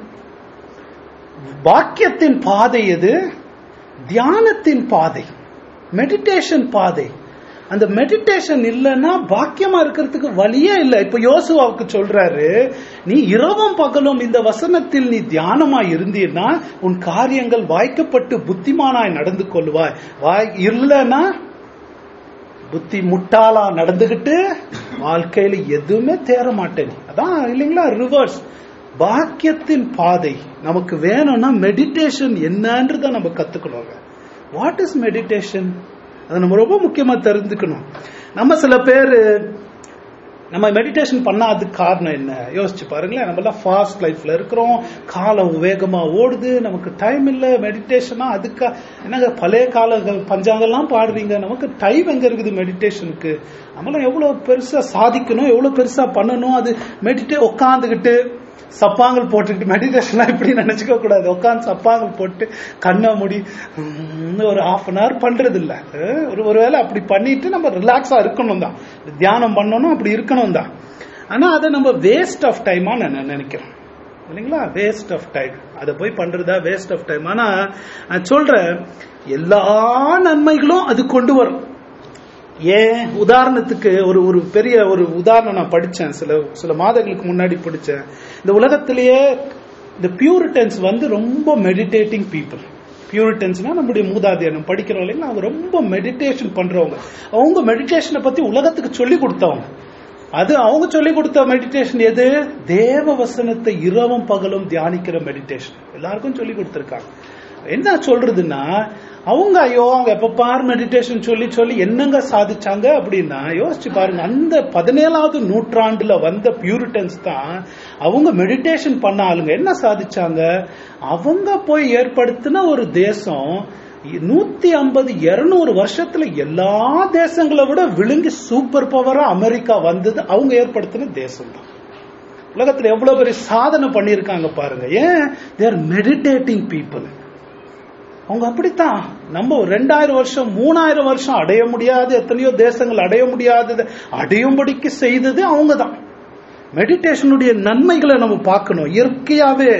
பாக்கியத்தின் பாதை எது தியானத்தின் பாதை மெடிடேஷன் பாதை அந்த மெடிடேஷன் இல்லைன்னா பாக்கியமா இருக்கிறதுக்கு வழியே இல்லை இப்ப யோசுவாவுக்கு சொல்றாரு நீ இரவும் பகலும் இந்த வசனத்தில் நீ தியானமா இருந்தீன்னா உன் காரியங்கள் வாய்க்கப்பட்டு புத்திமானாய் நடந்து கொள்வாய் வாய் இல்லைன்னா புத்தி முட்டாளா நடந்துகிட்டு வாழ்க்கையில எதுவுமே தேர மாட்டேன் அதான் இல்லைங்களா ரிவர்ஸ் பாக்கியத்தின் பாதை நமக்கு வேணும்னா மெடிடேஷன் என்னன்றத நம்ம கத்துக்கணுங்க வாட் இஸ் மெடிடேஷன் அதை நம்ம ரொம்ப முக்கியமா தெரிஞ்சுக்கணும் நம்ம சில பேர் நம்ம மெடிடேஷன் பண்ணாததுக்கு காரணம் என்ன யோசிச்சு பாருங்களேன் நம்ம எல்லாம் ஃபாஸ்ட் லைஃப்ல இருக்கிறோம் காலம் வேகமா ஓடுது நமக்கு டைம் இல்ல மெடிடேஷனா அதுக்கு என்னங்க பழைய கால பஞ்சாங்கெல்லாம் பாடுறீங்க நமக்கு டைம் எங்க இருக்குது மெடிடேஷனுக்கு நம்மளாம் எவ்வளவு பெருசா சாதிக்கணும் எவ்வளவு பெருசா பண்ணணும் அது மெடிடே உட்காந்துக்கிட்டு சப்பாங்கல் போட்டுக்கிட்டு மெடிடேஷன்லாம் இப்படி நினைச்சுக்க கூடாது உட்காந்து சப்பாங்கல் போட்டு கண்ணை மூடி உம், ஒரு half அன் hour பண்றது இல்ல அஹ், ஒரு ஒருவேளை அப்படி பண்ணிட்டு நம்ம ரிலாக்ஸா இருக்கணும் தான் தியானம் பண்ணணும் அப்படி இருக்கணும் தான் ஆனா அதை நம்ம வேஸ்ட் ஆஃப் டைமா நான் நினைக்கிறேன் இல்லைங்களா வேஸ்ட் ஆஃப் டைம் அதை போய் பண்றதா வேஸ்ட் ஆஃப் டைம் ஆனா நான் சொல்றேன் எல்லா நன்மைகளும் அது கொண்டு வரும் ஏன் உதாரணத்துக்கு ஒரு ஒரு பெரிய ஒரு உதாரணம் நான் படிச்சேன் சில சில மாதங்களுக்கு முன்னாடி படிச்சேன் இந்த உலகத்திலேயே இந்த பியூரிட்டன்ஸ் வந்து ரொம்ப மெடிடேட்டிங் பீப்புள் பியூரிட்டன்ஸ்னா நம்முடைய மூதாதையர் நம்ம படிக்கிறோம் இல்லைங்களா அவங்க ரொம்ப மெடிடேஷன் பண்றவங்க அவங்க மெடிடேஷனை பத்தி உலகத்துக்கு சொல்லி கொடுத்தவங்க அது அவங்க சொல்லி கொடுத்த மெடிடேஷன் எது தேவ வசனத்தை இரவும் பகலும் தியானிக்கிற மெடிடேஷன் எல்லாருக்கும் சொல்லி கொடுத்திருக்காங்க என்ன சொல்றதுன்னா அவங்க ஐயோ அவங்க எப்ப பார் மெடிடேஷன் சொல்லி சொல்லி என்னங்க சாதிச்சாங்க அப்படின்னா யோசிச்சு பாருங்க அந்த பதினேழாவது நூற்றாண்டுல வந்த பியூரிட்டன்ஸ் தான் அவங்க மெடிடேஷன் பண்ண ஆளுங்க என்ன சாதிச்சாங்க அவங்க போய் ஏற்படுத்தின ஒரு தேசம் நூத்தி ஐம்பது இருநூறு வருஷத்துல எல்லா தேசங்களை விட விழுங்கி சூப்பர் பவரா அமெரிக்கா வந்தது அவங்க ஏற்படுத்தின தேசம் தான் உலகத்துல எவ்வளவு பெரிய சாதனை பண்ணியிருக்காங்க பாருங்க ஏன் தேர் மெடிடேட்டிங் பீப்புள் அவங்க அப்படித்தான் நம்ம ஒரு ரெண்டாயிரம் வருஷம் மூணாயிரம் வருஷம் அடைய முடியாது எத்தனையோ தேசங்கள் அடைய முடியாதது அடையும்படிக்கு செய்தது அவங்க தான் மெடிடேஷனுடைய நன்மைகளை நம்ம பார்க்கணும் இயற்கையாவே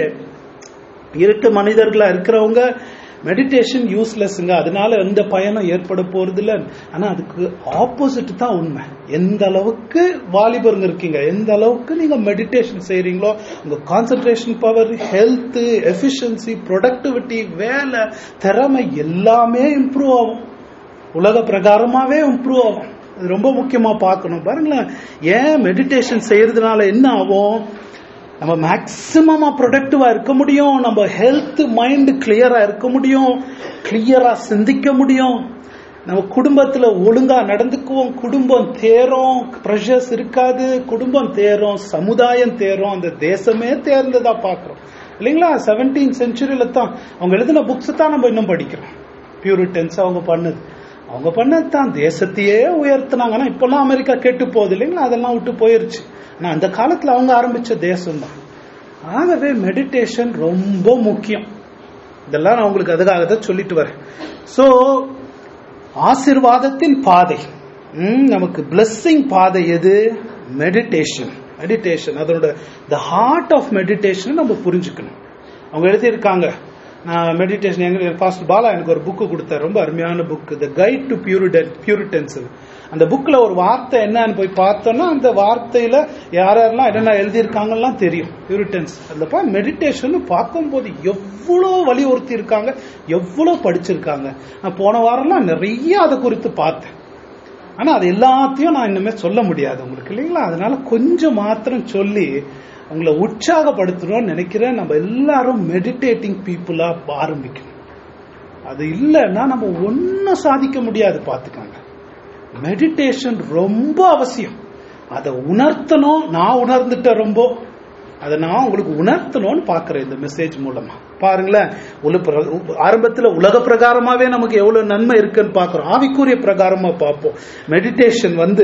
இருக்க மனிதர்களா இருக்கிறவங்க மெடிடேஷன் யூஸ்லெஸ்ங்க அதனால எந்த பயனும் ஏற்பட போறது இல்ல ஆனா அதுக்கு ஆப்போசிட் தான் உண்மை எந்த அளவுக்கு வாலிபருங்க இருக்கீங்க எந்த அளவுக்கு நீங்க மெடிடேஷன் செய்றீங்களோ உங்க concentration power health efficiency productivity வேலை திறமை எல்லாமே இம்ப்ரூவ் ஆகும் உலக பிரகாரமாவே இம்ப்ரூவ் ஆகும் அது ரொம்ப முக்கியமா பார்க்கணும் பாருங்களேன் ஏன் மெடிடேஷன் செய்யறதுனால என்ன ஆகும் நம்ம மேக்சிமமா ப்ரொடக்டிவா இருக்க முடியும் நம்ம ஹெல்த் மைண்ட் கிளியரா இருக்க முடியும் கிளியரா சிந்திக்க முடியும் நம்ம குடும்பத்துல ஒழுங்கா நடந்துக்குவோம் குடும்பம் தேரும் ப்ரெஷர்ஸ் இருக்காது குடும்பம் தேரும் சமுதாயம் தேரும் அந்த தேசமே தேர்ந்ததா பாக்குறோம் இல்லைங்களா செவன்டீன் செஞ்சுரியில தான் அவங்க எழுதின புக்ஸ் தான் நம்ம இன்னும் படிக்கிறோம் பியூரிட்டன்ஸ் அவங்க பண்ணது அவங்க பண்ணது தான் தேசத்தையே உயர்த்தினாங்க ஆனா இப்பெல்லாம் அமெரிக்கா கெட்டு போகுது இல்லைங்களா அதெல்லாம் விட்டு போயிருச்சு ஆனா அந்த காலத்துல அவங்க ஆரம்பிச்ச தேசம் தான் ஆகவே மெடிடேஷன் ரொம்ப முக்கியம் இதெல்லாம் நான் உங்களுக்கு அதுக்காக தான் சொல்லிட்டு வரேன் சோ ஆசிர்வாதத்தின் பாதை ம், நமக்கு பிளஸ்ஸிங் பாதை எது மெடிடேஷன் மெடிடேஷன் அதனோட த ஹார்ட் ஆஃப் மெடிடேஷன் நம்ம புரிஞ்சுக்கணும் அவங்க எழுதியிருக்காங்க நான் மெடிடேஷன் எங்க ஃபாஸ்ட் பாலா எனக்கு ஒரு புக்கு கொடுத்தாரு ரொம்ப அருமையான book the guide to puritan puritans அந்த புக்ல ஒரு வார்த்தை என்னன்னு போய் பார்த்தோம்னா அந்த வார்த்தையில யார் யாரெல்லாம் என்னென்ன எழுதியிருக்காங்கலாம் தெரியும் பியூரிட்டன்ஸ் அதுலப்பா மெடிடேஷன் பார்க்கும்போது எவ்வளோ வலியுறுத்தி இருக்காங்க எவ்வளோ படிச்சிருக்காங்க நான் போன வாரம்லாம் நிறைய அதை குறித்து பார்த்தேன் ஆனா அது எல்லாத்தையும் நான் இன்னுமே சொல்ல முடியாது உங்களுக்கு இல்லைங்களா அதனால கொஞ்சம் மாத்திரம் சொல்லி உங்களை உற்சாகப்படுத்தணும்னு நினைக்கிறேன் நம்ம எல்லாரும் மெடிடேட்டிங் பீப்புளா ஆரம்பிக்கணும் அது இல்லைன்னா நம்ம ஒன்னும் சாதிக்க முடியாது பார்த்துக்காங்க மெடிடேஷன் ரொம்ப அவசியம் அதை உணர்த்தணும் நான் உணர்ந்துட்டேன் ரொம்ப அதை நான் உங்களுக்கு உணர்த்தணும்னு பார்க்கிறேன் இந்த மெசேஜ் மூலமா பாருங்களேன் உல- பிர- ஆரம்பத்துல உலக பிரகாரமாவே நமக்கு எவ்வளவு நன்மை இருக்குன்னு பார்க்கிறோம் ஆவிக்குரிய பிரகாரமா பார்ப்போம் மெடிடேஷன் வந்து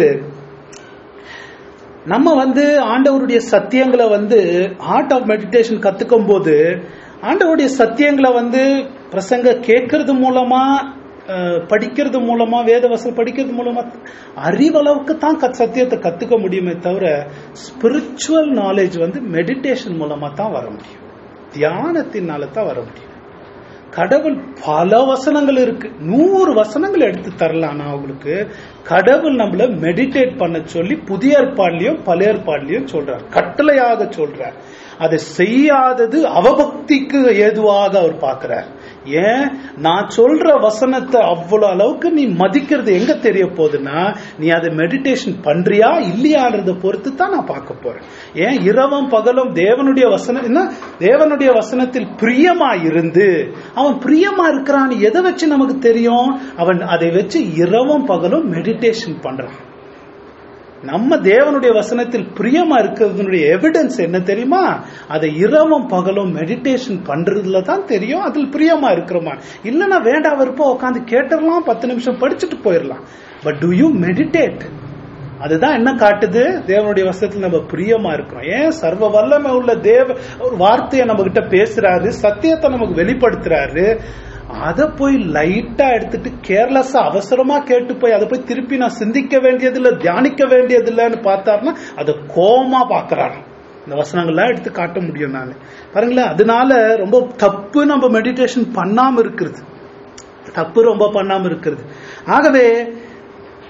நம்ம வந்து ஆண்டவருடைய சத்தியங்களை வந்து ஆர்ட் ஆஃப் மெடிடேஷன் கத்துக்கும் போது ஆண்டவருடைய சத்தியங்களை வந்து பிரசங்க கேட்கறது மூலமா அஹ், படிக்கிறது மூலமா வேதவசல் படிக்கிறது மூலமா அறிவளவுக்கு தான் கத்- சத்தியத்தை கத்துக்க முடியுமே தவிர ஸ்பிரிச்சுவல் நாலேஜ் வந்து மெடிடேஷன் மூலமா தான் வர முடியும் தியானத்தினால தான் வர முடியும் கடவுள் பல வசனங்கள் இருக்கு நூறு வசனங்கள் எடுத்து தரலாம் நான் உங்களுக்கு கடவுள் நம்மள மெடிடேட் பண்ண சொல்லி புதிய ஏற்பாடுலயும் பழைய ஏற்பாடுலயும் சொல்றார் கட்டளையாக சொல்றார் அதை செய்யாதது அவபக்திக்கு ஏதுவாக அவர் பார்க்கிறார் ஏன் நான் சொல்ற வசனத்தை அவ்வளவு அளவுக்கு நீ மதிக்கிறது எங்க தெரிய போகுதுன்னா நீ அதை மெடிடேஷன் பண்றியா இல்லையான்றத பொறுத்து தான் நான் பார்க்க போறேன் ஏன் இரவும் பகலும் தேவனுடைய வசனம் என்ன தேவனுடைய வசனத்தில் பிரியமா இருந்து அவன் பிரியமா இருக்கிறான்னு எதை வச்சு நமக்கு தெரியும் அவன் அதை வச்சு இரவும் பகலும் மெடிடேஷன் பண்றான் நம்ம தேவனுடைய வசனத்தில் பிரியமா இருக்கிறதுனுடைய எவிடன்ஸ் என்ன தெரியுமா அதை இரவும் பகலும் மெடிடேஷன் பண்றதுல தான் தெரியும் அதில் பிரியமா இருக்கிறோமா இல்லைன்னா வேண்டாம் விருப்பம் உட்காந்து கேட்டுடலாம் பத்து நிமிஷம் படிச்சுட்டு போயிடலாம் பட் டு யூ மெடிடேட் அதுதான் என்ன காட்டுது தேவனுடைய வசனத்தில் நம்ம பிரியமா இருக்கிறோம் ஏன் சர்வ வல்லமை உள்ள தேவ ஒரு வார்த்தையை நம்ம கிட்ட பேசுறாரு சத்தியத்தை நமக்கு வெளிப்படுத்துறாரு அதை போய் லைட்டா எடுத்துட்டு கேர்லெஸ்ஸா அவசரமா கேட்டு போய் அதை போய் திருப்பி நான் சிந்திக்க வேண்டியதில்லை தியானிக்க வேண்டியதில்லைன்னு பார்த்தாருன்னா அதை கோமா பாக்குறாரு இந்த வசனங்கள்லாம் எடுத்து காட்ட முடியும் நான் பாருங்களேன் அதனால ரொம்ப தப்பு நம்ம மெடிடேஷன் பண்ணாம இருக்கிறது தப்பு ரொம்ப பண்ணாம இருக்கிறது ஆகவே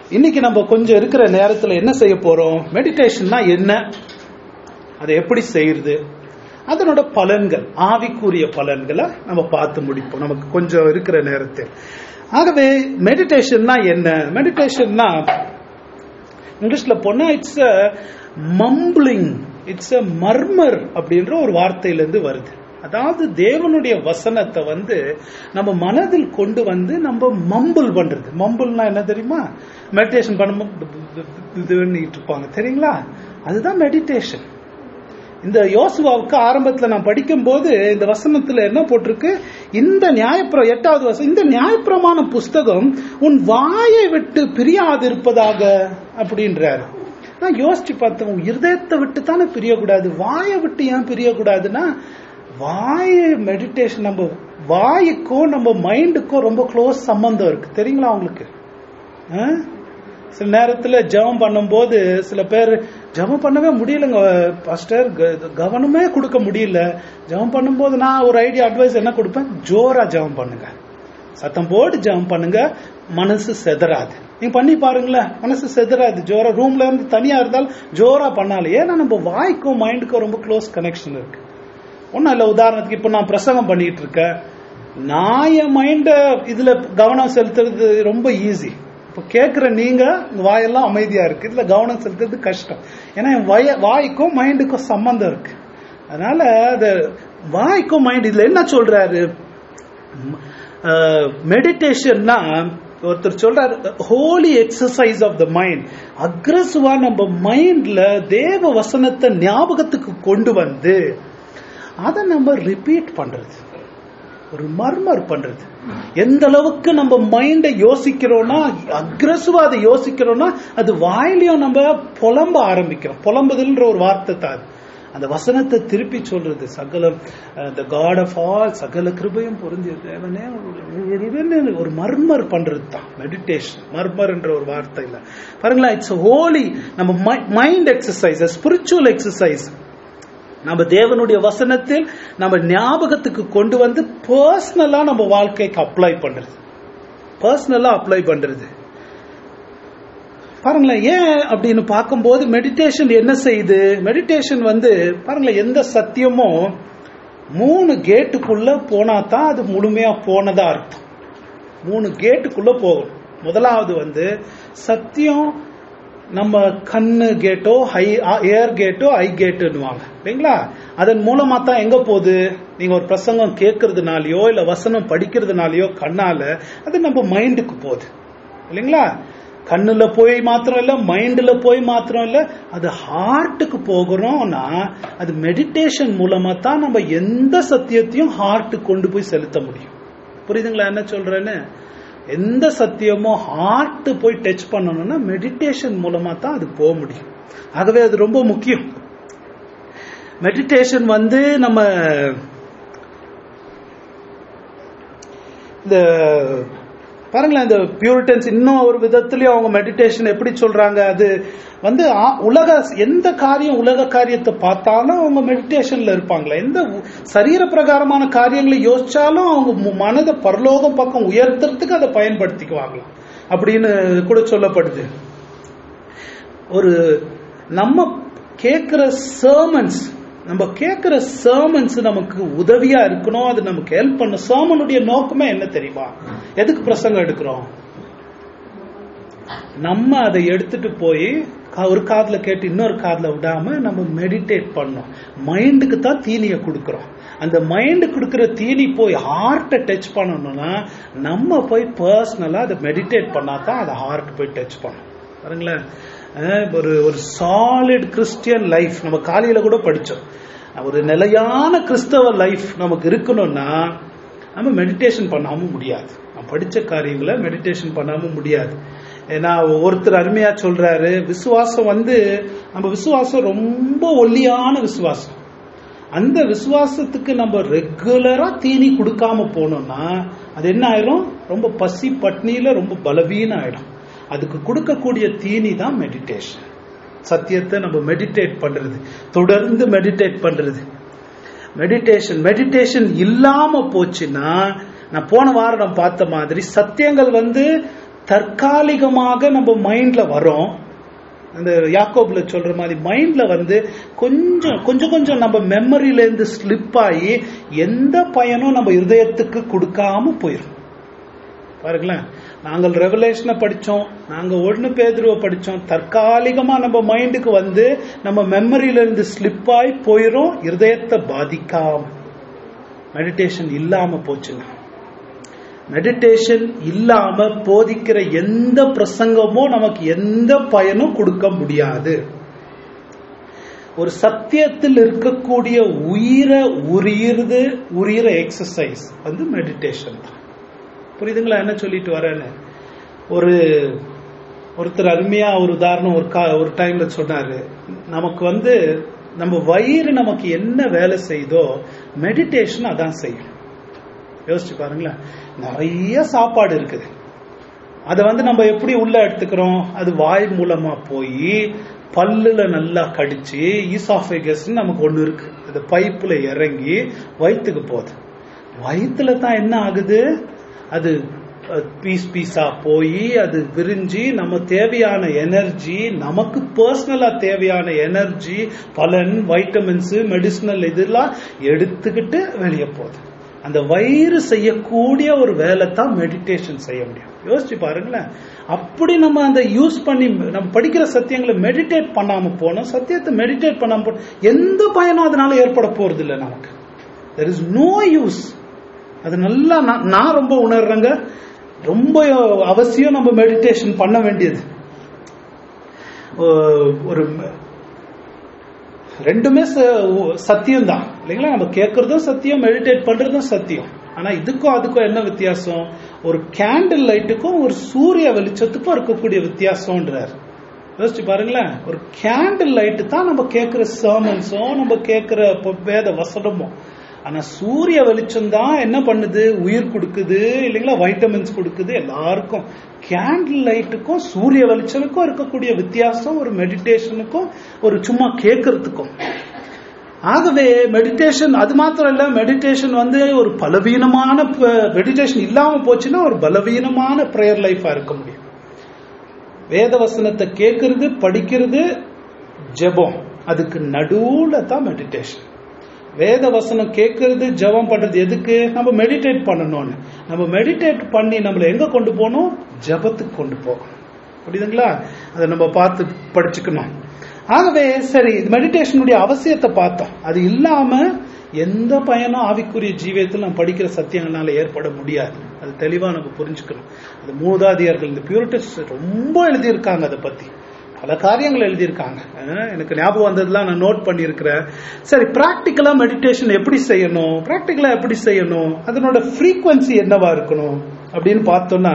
இன்னைக்கு நம்ம கொஞ்சம் இருக்கிற நேரத்துல என்ன செய்ய போறோம் மெடிடேஷன்னா என்ன அதை எப்படி செய்யறது அதனோட பலன்கள் ஆவிக்குரிய பலன்களை நம்ம பார்த்து முடிப்போம் நமக்கு கொஞ்சம் இருக்கிற நேரத்தில் ஆகவே மெடிடேஷன்னா என்ன மெடிடேஷன்னா இங்கிலீஷ்ல போனா it's a mumbling it's a murmur அப்படின்ற ஒரு வார்த்தையிலிருந்து வருது அதாவது தேவனுடைய வசனத்தை வந்து நம்ம மனதில் கொண்டு வந்து நம்ம மம்பிள் பண்றது மம்பிள்னா என்ன தெரியுமா மெடிடேஷன் பண்ணும்போது இதுன்னுட்டு இருப்பாங்க தெரியுங்களா அதுதான் மெடிடேஷன் இந்த யோசுவாவுக்கு ஆரம்பத்துல நான் படிக்கும்போது இந்த வசனத்துல என்ன போட்டிருக்கு இந்த நியாயப்பிர எட்டாவது வசனம் இந்த நியாயப்பிரமாண புஸ்தகம் உன் வாயை விட்டு பிரியாதிருப்பதாக அப்படின்றாரு நான் யோசிச்சு பார்த்தேன் உன் இருதயத்தை விட்டு தானே பிரியக்கூடாது வாயை விட்டு ஏன் பிரியக்கூடாதுன்னா வாய் மெடிடேஷன் நம்ம வாய்க்கும் நம்ம மைண்டுக்கும் ரொம்ப க்ளோஸ் சம்பந்தம் இருக்கு தெரியுங்களா உங்களுக்கு ஆ? சில நேரத்துல ஜெபம் பண்ணும்போது சில பேர் ஜெபம் பண்ணவே முடியலங்க பாஸ்டர் க- கவனமே கொடுக்க முடியல ஜெபம் பண்ணும்போது நான் ஒரு ஐடியா அட்வைஸ் என்ன கொடுப்பேன் ஜோரா ஜெபம் பண்ணுங்க சத்தம் போட்டு ஜெபம் பண்ணுங்க மனசு செதறாது நீங்க பண்ணி பாருங்களேன் மனசு செதறாது ஜோரா ரூம்ல இருந்து தனியா இருந்தாலும் ஜோரா பண்ணாலும் ஏன்னா நம்ம வாய்க்கும் மைண்டுக்கும் ரொம்ப க்ளோஸ் கனெக்ஷன் இருக்கு ஒன்றும் இல்லை உதாரணத்துக்கு இப்போ நான் பிரசங்கம் பண்ணிட்டு இருக்கேன் நான் என் மைண்ட இதுல கவனம் செலுத்துறது ரொம்ப ஈஸி இப்போ கேட்குற நீங்க உங்க வாயெல்லாம் அமைதியா இருக்கு இதுல கவனம் செலுத்துறது கஷ்டம் ஏன்னா என் வய வாய்க்கும் மைண்டுக்கும் சம்பந்தம் இருக்கு அதனால அது வாய்க்கும் மைண்ட் இதுல என்ன சொல்றாரு மெடிடேஷன்னா ஒருத்தர் சொல்றாரு holy exercise of the mind அக்ரஸிவா நம்ம மைண்ட்ல தேவ வசனத்தை ஞாபகத்துக்கு கொண்டு வந்து அதை நம்ம ரிப்பீட் பண்றது ஒரு மர்மர் பண்றது எந்த அளவுக்கு நம்ம மைண்டை யோசிக்கிறோம்னா அக்ரஸிவா அதை யோசிக்கிறோம்னா அது வாயிலையும் நம்ம புலம்ப ஆரம்பிக்கிறோம் புலம்புதல்ன்ற ஒரு வார்த்தை தான் அது. அந்த வசனத்தை திருப்பி சொல்றது சகல த காட் ஆஃப் ஆல் சகல கிருபையும் பொருந்திய தேவனே உடனே ஒரு மர்மர் பண்றது தான் மெடிடேஷன் மர்மர் என்ற ஒரு வார்த்தை இல்ல பாருங்களேன் இட்ஸ் ஹோலி நம்ம மைண்ட் எக்ஸசைஸ் ஸ்பிரிச்சுவல் எக்ஸசைஸ் நம்ம தேவனுடைய வசனத்தில் நம்ம ஞாபகத்துக்கு கொண்டு வந்து பர்சனலா நம்ம வாழ்க்கைக்கு அப்ளை பண்றது பர்சனலா அப்ளை பண்றது பாருங்களேன் ஏன் அப்படின்னு பார்க்கும்போது மெடிடேஷன் என்ன செய்யுது மெடிடேஷன் வந்து பாருங்களேன் எந்த சத்தியமும் மூணு கேட்டுக்குள்ள போனா தான் அது முழுமையா போனதா அர்த்தம் மூணு கேட்டுக்குள்ள போகும் முதலாவது வந்து சத்தியம் நம்ம கண்ணு கேட்டோ ஹை ஏர் கேட்டோ ஐ கேட்டுன்னுவாங்க இல்லைங்களா அதன் மூலமா தான் எங்க போகுது நீங்க ஒரு பிரசங்கம் கேட்கறதுனாலயோ இல்ல வசனம் படிக்கிறதுனாலயோ கண்ணால அது நம்ம மைண்டுக்கு போகுது இல்லைங்களா கண்ணுல போய் மாத்திரம் இல்ல மைண்ட்ல போய் மாத்திரம் இல்ல அது ஹார்ட்டுக்கு போகிறோம்னா அது மெடிடேஷன் மூலமா தான் நம்ம எந்த சத்தியத்தையும் ஹார்ட்டுக்கு கொண்டு போய் செலுத்த முடியும் புரியுதுங்களா என்ன சொல்றேன்னு எந்த சத்தியமும் ஹார்ட் போய் டச் பண்ணணும்னா மெடிடேஷன் மூலமா தான் அது போக முடியும் ஆகவே அது ரொம்ப முக்கியம் மெடிடேஷன் வந்து நம்ம இந்த பாருங்களேன் இந்த பியூரிட்டன்ஸ் இன்னும் ஒரு விதத்திலயும் அவங்க மெடிடேஷன் எப்படி சொல்றாங்க அது வந்து ஆ- உலக எந்த காரியம் உலக காரியத்தை பார்த்தாலும் அவங்க மெடிடேஷன்ல இருப்பாங்களா எந்த உ- சரீர பிரகாரமான காரியங்களை யோசிச்சாலும் அவங்க மு- மனதை பரலோகம் பக்கம் உயர்த்துறதுக்கு அதை பயன்படுத்திக்குவாங்களாம் அப்படின்னு கூட சொல்லப்படுது ஒரு நம்ம கேட்கிற சர்மன்ஸ் நம்ம கேட்கிற சர்மன்ஸ் நமக்கு உதவியா இருக்கணும் அது நமக்கு ஹெல்ப் பண்ணும் சர்மனுடைய நோக்கமே என்ன தெரியுமா எதுக்கு பிரசங்கம் எடுக்கிறோம் நம்ம அதை எடுத்துட்டு போய் கா- ஒரு காதுல கேட்டு இன்னொரு காதுல விடாம நம்ம மெடிடேட் பண்ணோம் மைண்டுக்கு தான் தீனியை கொடுக்கிறோம் அந்த மைண்டு கொடுக்கிற தீனி போய் ஹார்ட்டை டச் பண்ணணும்னா நம்ம போய் பர்சனலா அதை மெடிடேட் பண்ணா தான் அதை ஹார்ட் போய் டச் பண்ணும் பாருங்களேன் அஹ் ஒரு ஒரு சாலிட் கிறிஸ்டியன் லைஃப் நம்ம காலையில கூட படிச்சோம் ஒரு நிலையான கிறிஸ்தவ லைஃப் நமக்கு இருக்கணும்னா நம்ம மெடிடேஷன் பண்ணாம முடியாது நம்ம படிச்ச காரியங்களை மெடிடேஷன் பண்ணாம முடியாது ஏன்னா ஒருத்தர் அருமையா சொல்றாரு விசுவாசம் வந்து நம்ம விசுவாசம் ரொம்ப ஒல்லியான விசுவாசம் அந்த விசுவாசத்துக்கு நம்ம ரெகுலரா தீனி கொடுக்காம போனோம்னா அது என்ன ஆயிரும் ரொம்ப பசி பட்னியில ரொம்ப பலவீனம் ஆயிடும் அதுக்கு கொடுக்கக்கூடிய தீனி தான் மெடிடேஷன் சத்தியத்தை நம்ம மெடிடேட் பண்றது தொடர்ந்து மெடிடேட் பண்றது மெடிடேஷன் மெடிடேஷன் இல்லாம போச்சுன்னா நான் போன வாரம் நான் பார்த்த மாதிரி சத்தியங்கள் வந்து தற்காலிகமாக நம்ம மைண்ட்ல வரோம் அந்த யாக்கோப்ல சொல்ற மாதிரி மைண்ட்ல வந்து கொஞ்சம் கொஞ்சம் கொஞ்சம் நம்ம மெமரியில இருந்து ஸ்லிப் ஆகி எந்த பயனும் நம்ம இருதயத்துக்கு கொடுக்காம போயிடும் பாருங்களேன் நாங்கள் ரெவலேஷனை படிச்சோம் நாங்க ஒன்னு பேதுருவை படிச்சோம் தற்காலிகமா நம்ம மைண்டுக்கு வந்து நம்ம மெமரியில இருந்து ஸ்லிப் ஆகி போயிரும் இருதயத்தை பாதிக்காம மெடிடேஷன் இல்லாம போச்சுங்க மெடிடேஷன் இல்லாம போதிக்கிற எந்த பிரசங்கமும் நமக்கு எந்த பயனும் கொடுக்க முடியாது ஒரு சத்தியத்தில் இருக்கக்கூடிய உயிரை உரியிறது உரியிற எக்ஸசைஸ் வந்து மெடிடேஷன் தான் புரியுதுங்களா என்ன சொல்லிட்டு வரேன்னு ஒரு ஒருத்தர் அருமையா ஒரு உதாரணம் ஒரு கா ஒரு டைம்ல சொன்னாரு நமக்கு வந்து நம்ம வயிறு நமக்கு என்ன வேலை செய்தோ மெடிடேஷன் அதான் செய்யும் யோசிச்சு பாருங்களேன் நிறைய சாப்பாடு இருக்குது அதை வந்து நம்ம எப்படி உள்ள எடுத்துக்கிறோம் அது வாய் மூலமா போய் பல்லுல நல்லா கடிச்சு ஈசாஃபேகஸ் நமக்கு ஒண்ணு இருக்கு அது பைப்புல இறங்கி வயிற்றுக்கு போகுது வயிற்றுல தான் என்ன ஆகுது அது பீஸ் பீஸா போய் அது விரிஞ்சு நம்ம தேவையான எனர்ஜி நமக்கு பர்சனலா தேவையான எனர்ஜி பலன் வைட்டமின்ஸ் மெடிசினல் இதெல்லாம் எடுத்துக்கிட்டு வெளியே போகுது அந்த வயிறு செய்யக்கூடிய ஒரு வேலை தான் மெடிடேஷன் செய்ய முடியும் யோசிச்சு பாருங்களேன் அப்படி நம்ம அந்த யூஸ் பண்ணி நம்ம படிக்கிற சத்தியங்களை மெடிடேட் பண்ணாம போனோம் சத்தியத்தை மெடிடேட் பண்ணாம போனோம் எந்த பயனும் அதனால ஏற்பட போறது இல்லை நமக்கு தெர் இஸ் நோ யூஸ் அது நல்லா நான் நான் ரொம்ப உணர்றேங்க ரொம்ப அவசியம் நம்ம மெடிடேஷன் பண்ண வேண்டியது ஒரு ரெண்டுமே சத்தியம் தான் இல்லைங்களா நம்ம கேட்கறதும் சத்தியம் மெடிடேட் பண்றதும் சத்தியம் ஆனா இதுக்கும் அதுக்கும் என்ன வித்தியாசம் ஒரு கேண்டில் லைட்டுக்கும் ஒரு சூரிய வெளிச்சத்துக்கும் இருக்கக்கூடிய வித்தியாசம்ன்றார் யோசிச்சு பாருங்களேன் ஒரு கேண்டில் லைட்டு தான் நம்ம கேட்கிற சர்மன்ஸும் நம்ம கேட்கிற வேத வசனமும் ஆனா சூரிய வெளிச்சம் தான் என்ன பண்ணுது உயிர் கொடுக்குது இல்லைங்களா வைட்டமின்ஸ் கொடுக்குது எல்லாருக்கும் கேண்டில் லைட்டுக்கும் சூரிய வெளிச்சனுக்கும் இருக்கக்கூடிய வித்தியாசம் ஒரு மெடிடேஷனுக்கும் ஒரு சும்மா கேட்கறதுக்கும் ஆகவே மெடிடேஷன் அது மாத்திரம் இல்ல மெடிடேஷன் வந்து ஒரு பலவீனமான மெடிடேஷன் இல்லாம போச்சுன்னா ஒரு பலவீனமான ப்ரேயர் லைஃபா இருக்க முடியும் வேத வசனத்தை கேட்கறது படிக்கிறது ஜெபம் அதுக்கு நடுவுல தான் மெடிடேஷன் வேத வசனம் கேட்கறது ஜெபம் பண்றது எதுக்கு நம்ம மெடிடேட் பண்ணணும்னு நம்ம மெடிடேட் பண்ணி நம்மளை எங்க கொண்டு போகணும் ஜெபத்துக்கு கொண்டு போகணும் புரியுதுங்களா அதை நம்ம பார்த்து படிச்சுக்கணும் ஆகவே சரி மெடிடேஷனுடைய அவசியத்தை பார்த்தோம் அது இல்லாம எந்த பயனும் ஆவிக்குரிய ஜீவியத்தில் நம்ம படிக்கிற சத்தியங்களால ஏற்பட முடியாது அது தெளிவா நம்ம புரிஞ்சுக்கணும் அது மூதாதியர்கள் இந்த பியூரிட்டிஸ் ரொம்ப எழுதியிருக்காங்க அதை பத்தி பல காரியங்கள் எழுதியிருக்காங்க எனக்கு ஞாபகம் வந்ததுலாம் நான் நோட் பண்ணியிருக்கிறேன் சரி பிராக்டிக்கலா மெடிடேஷன் எப்படி செய்யணும் பிராக்டிக்கலா எப்படி செய்யணும் அதனோட ஃப்ரீக்வன்சி என்னவா இருக்கணும் அப்படின்னு பார்த்தோம்னா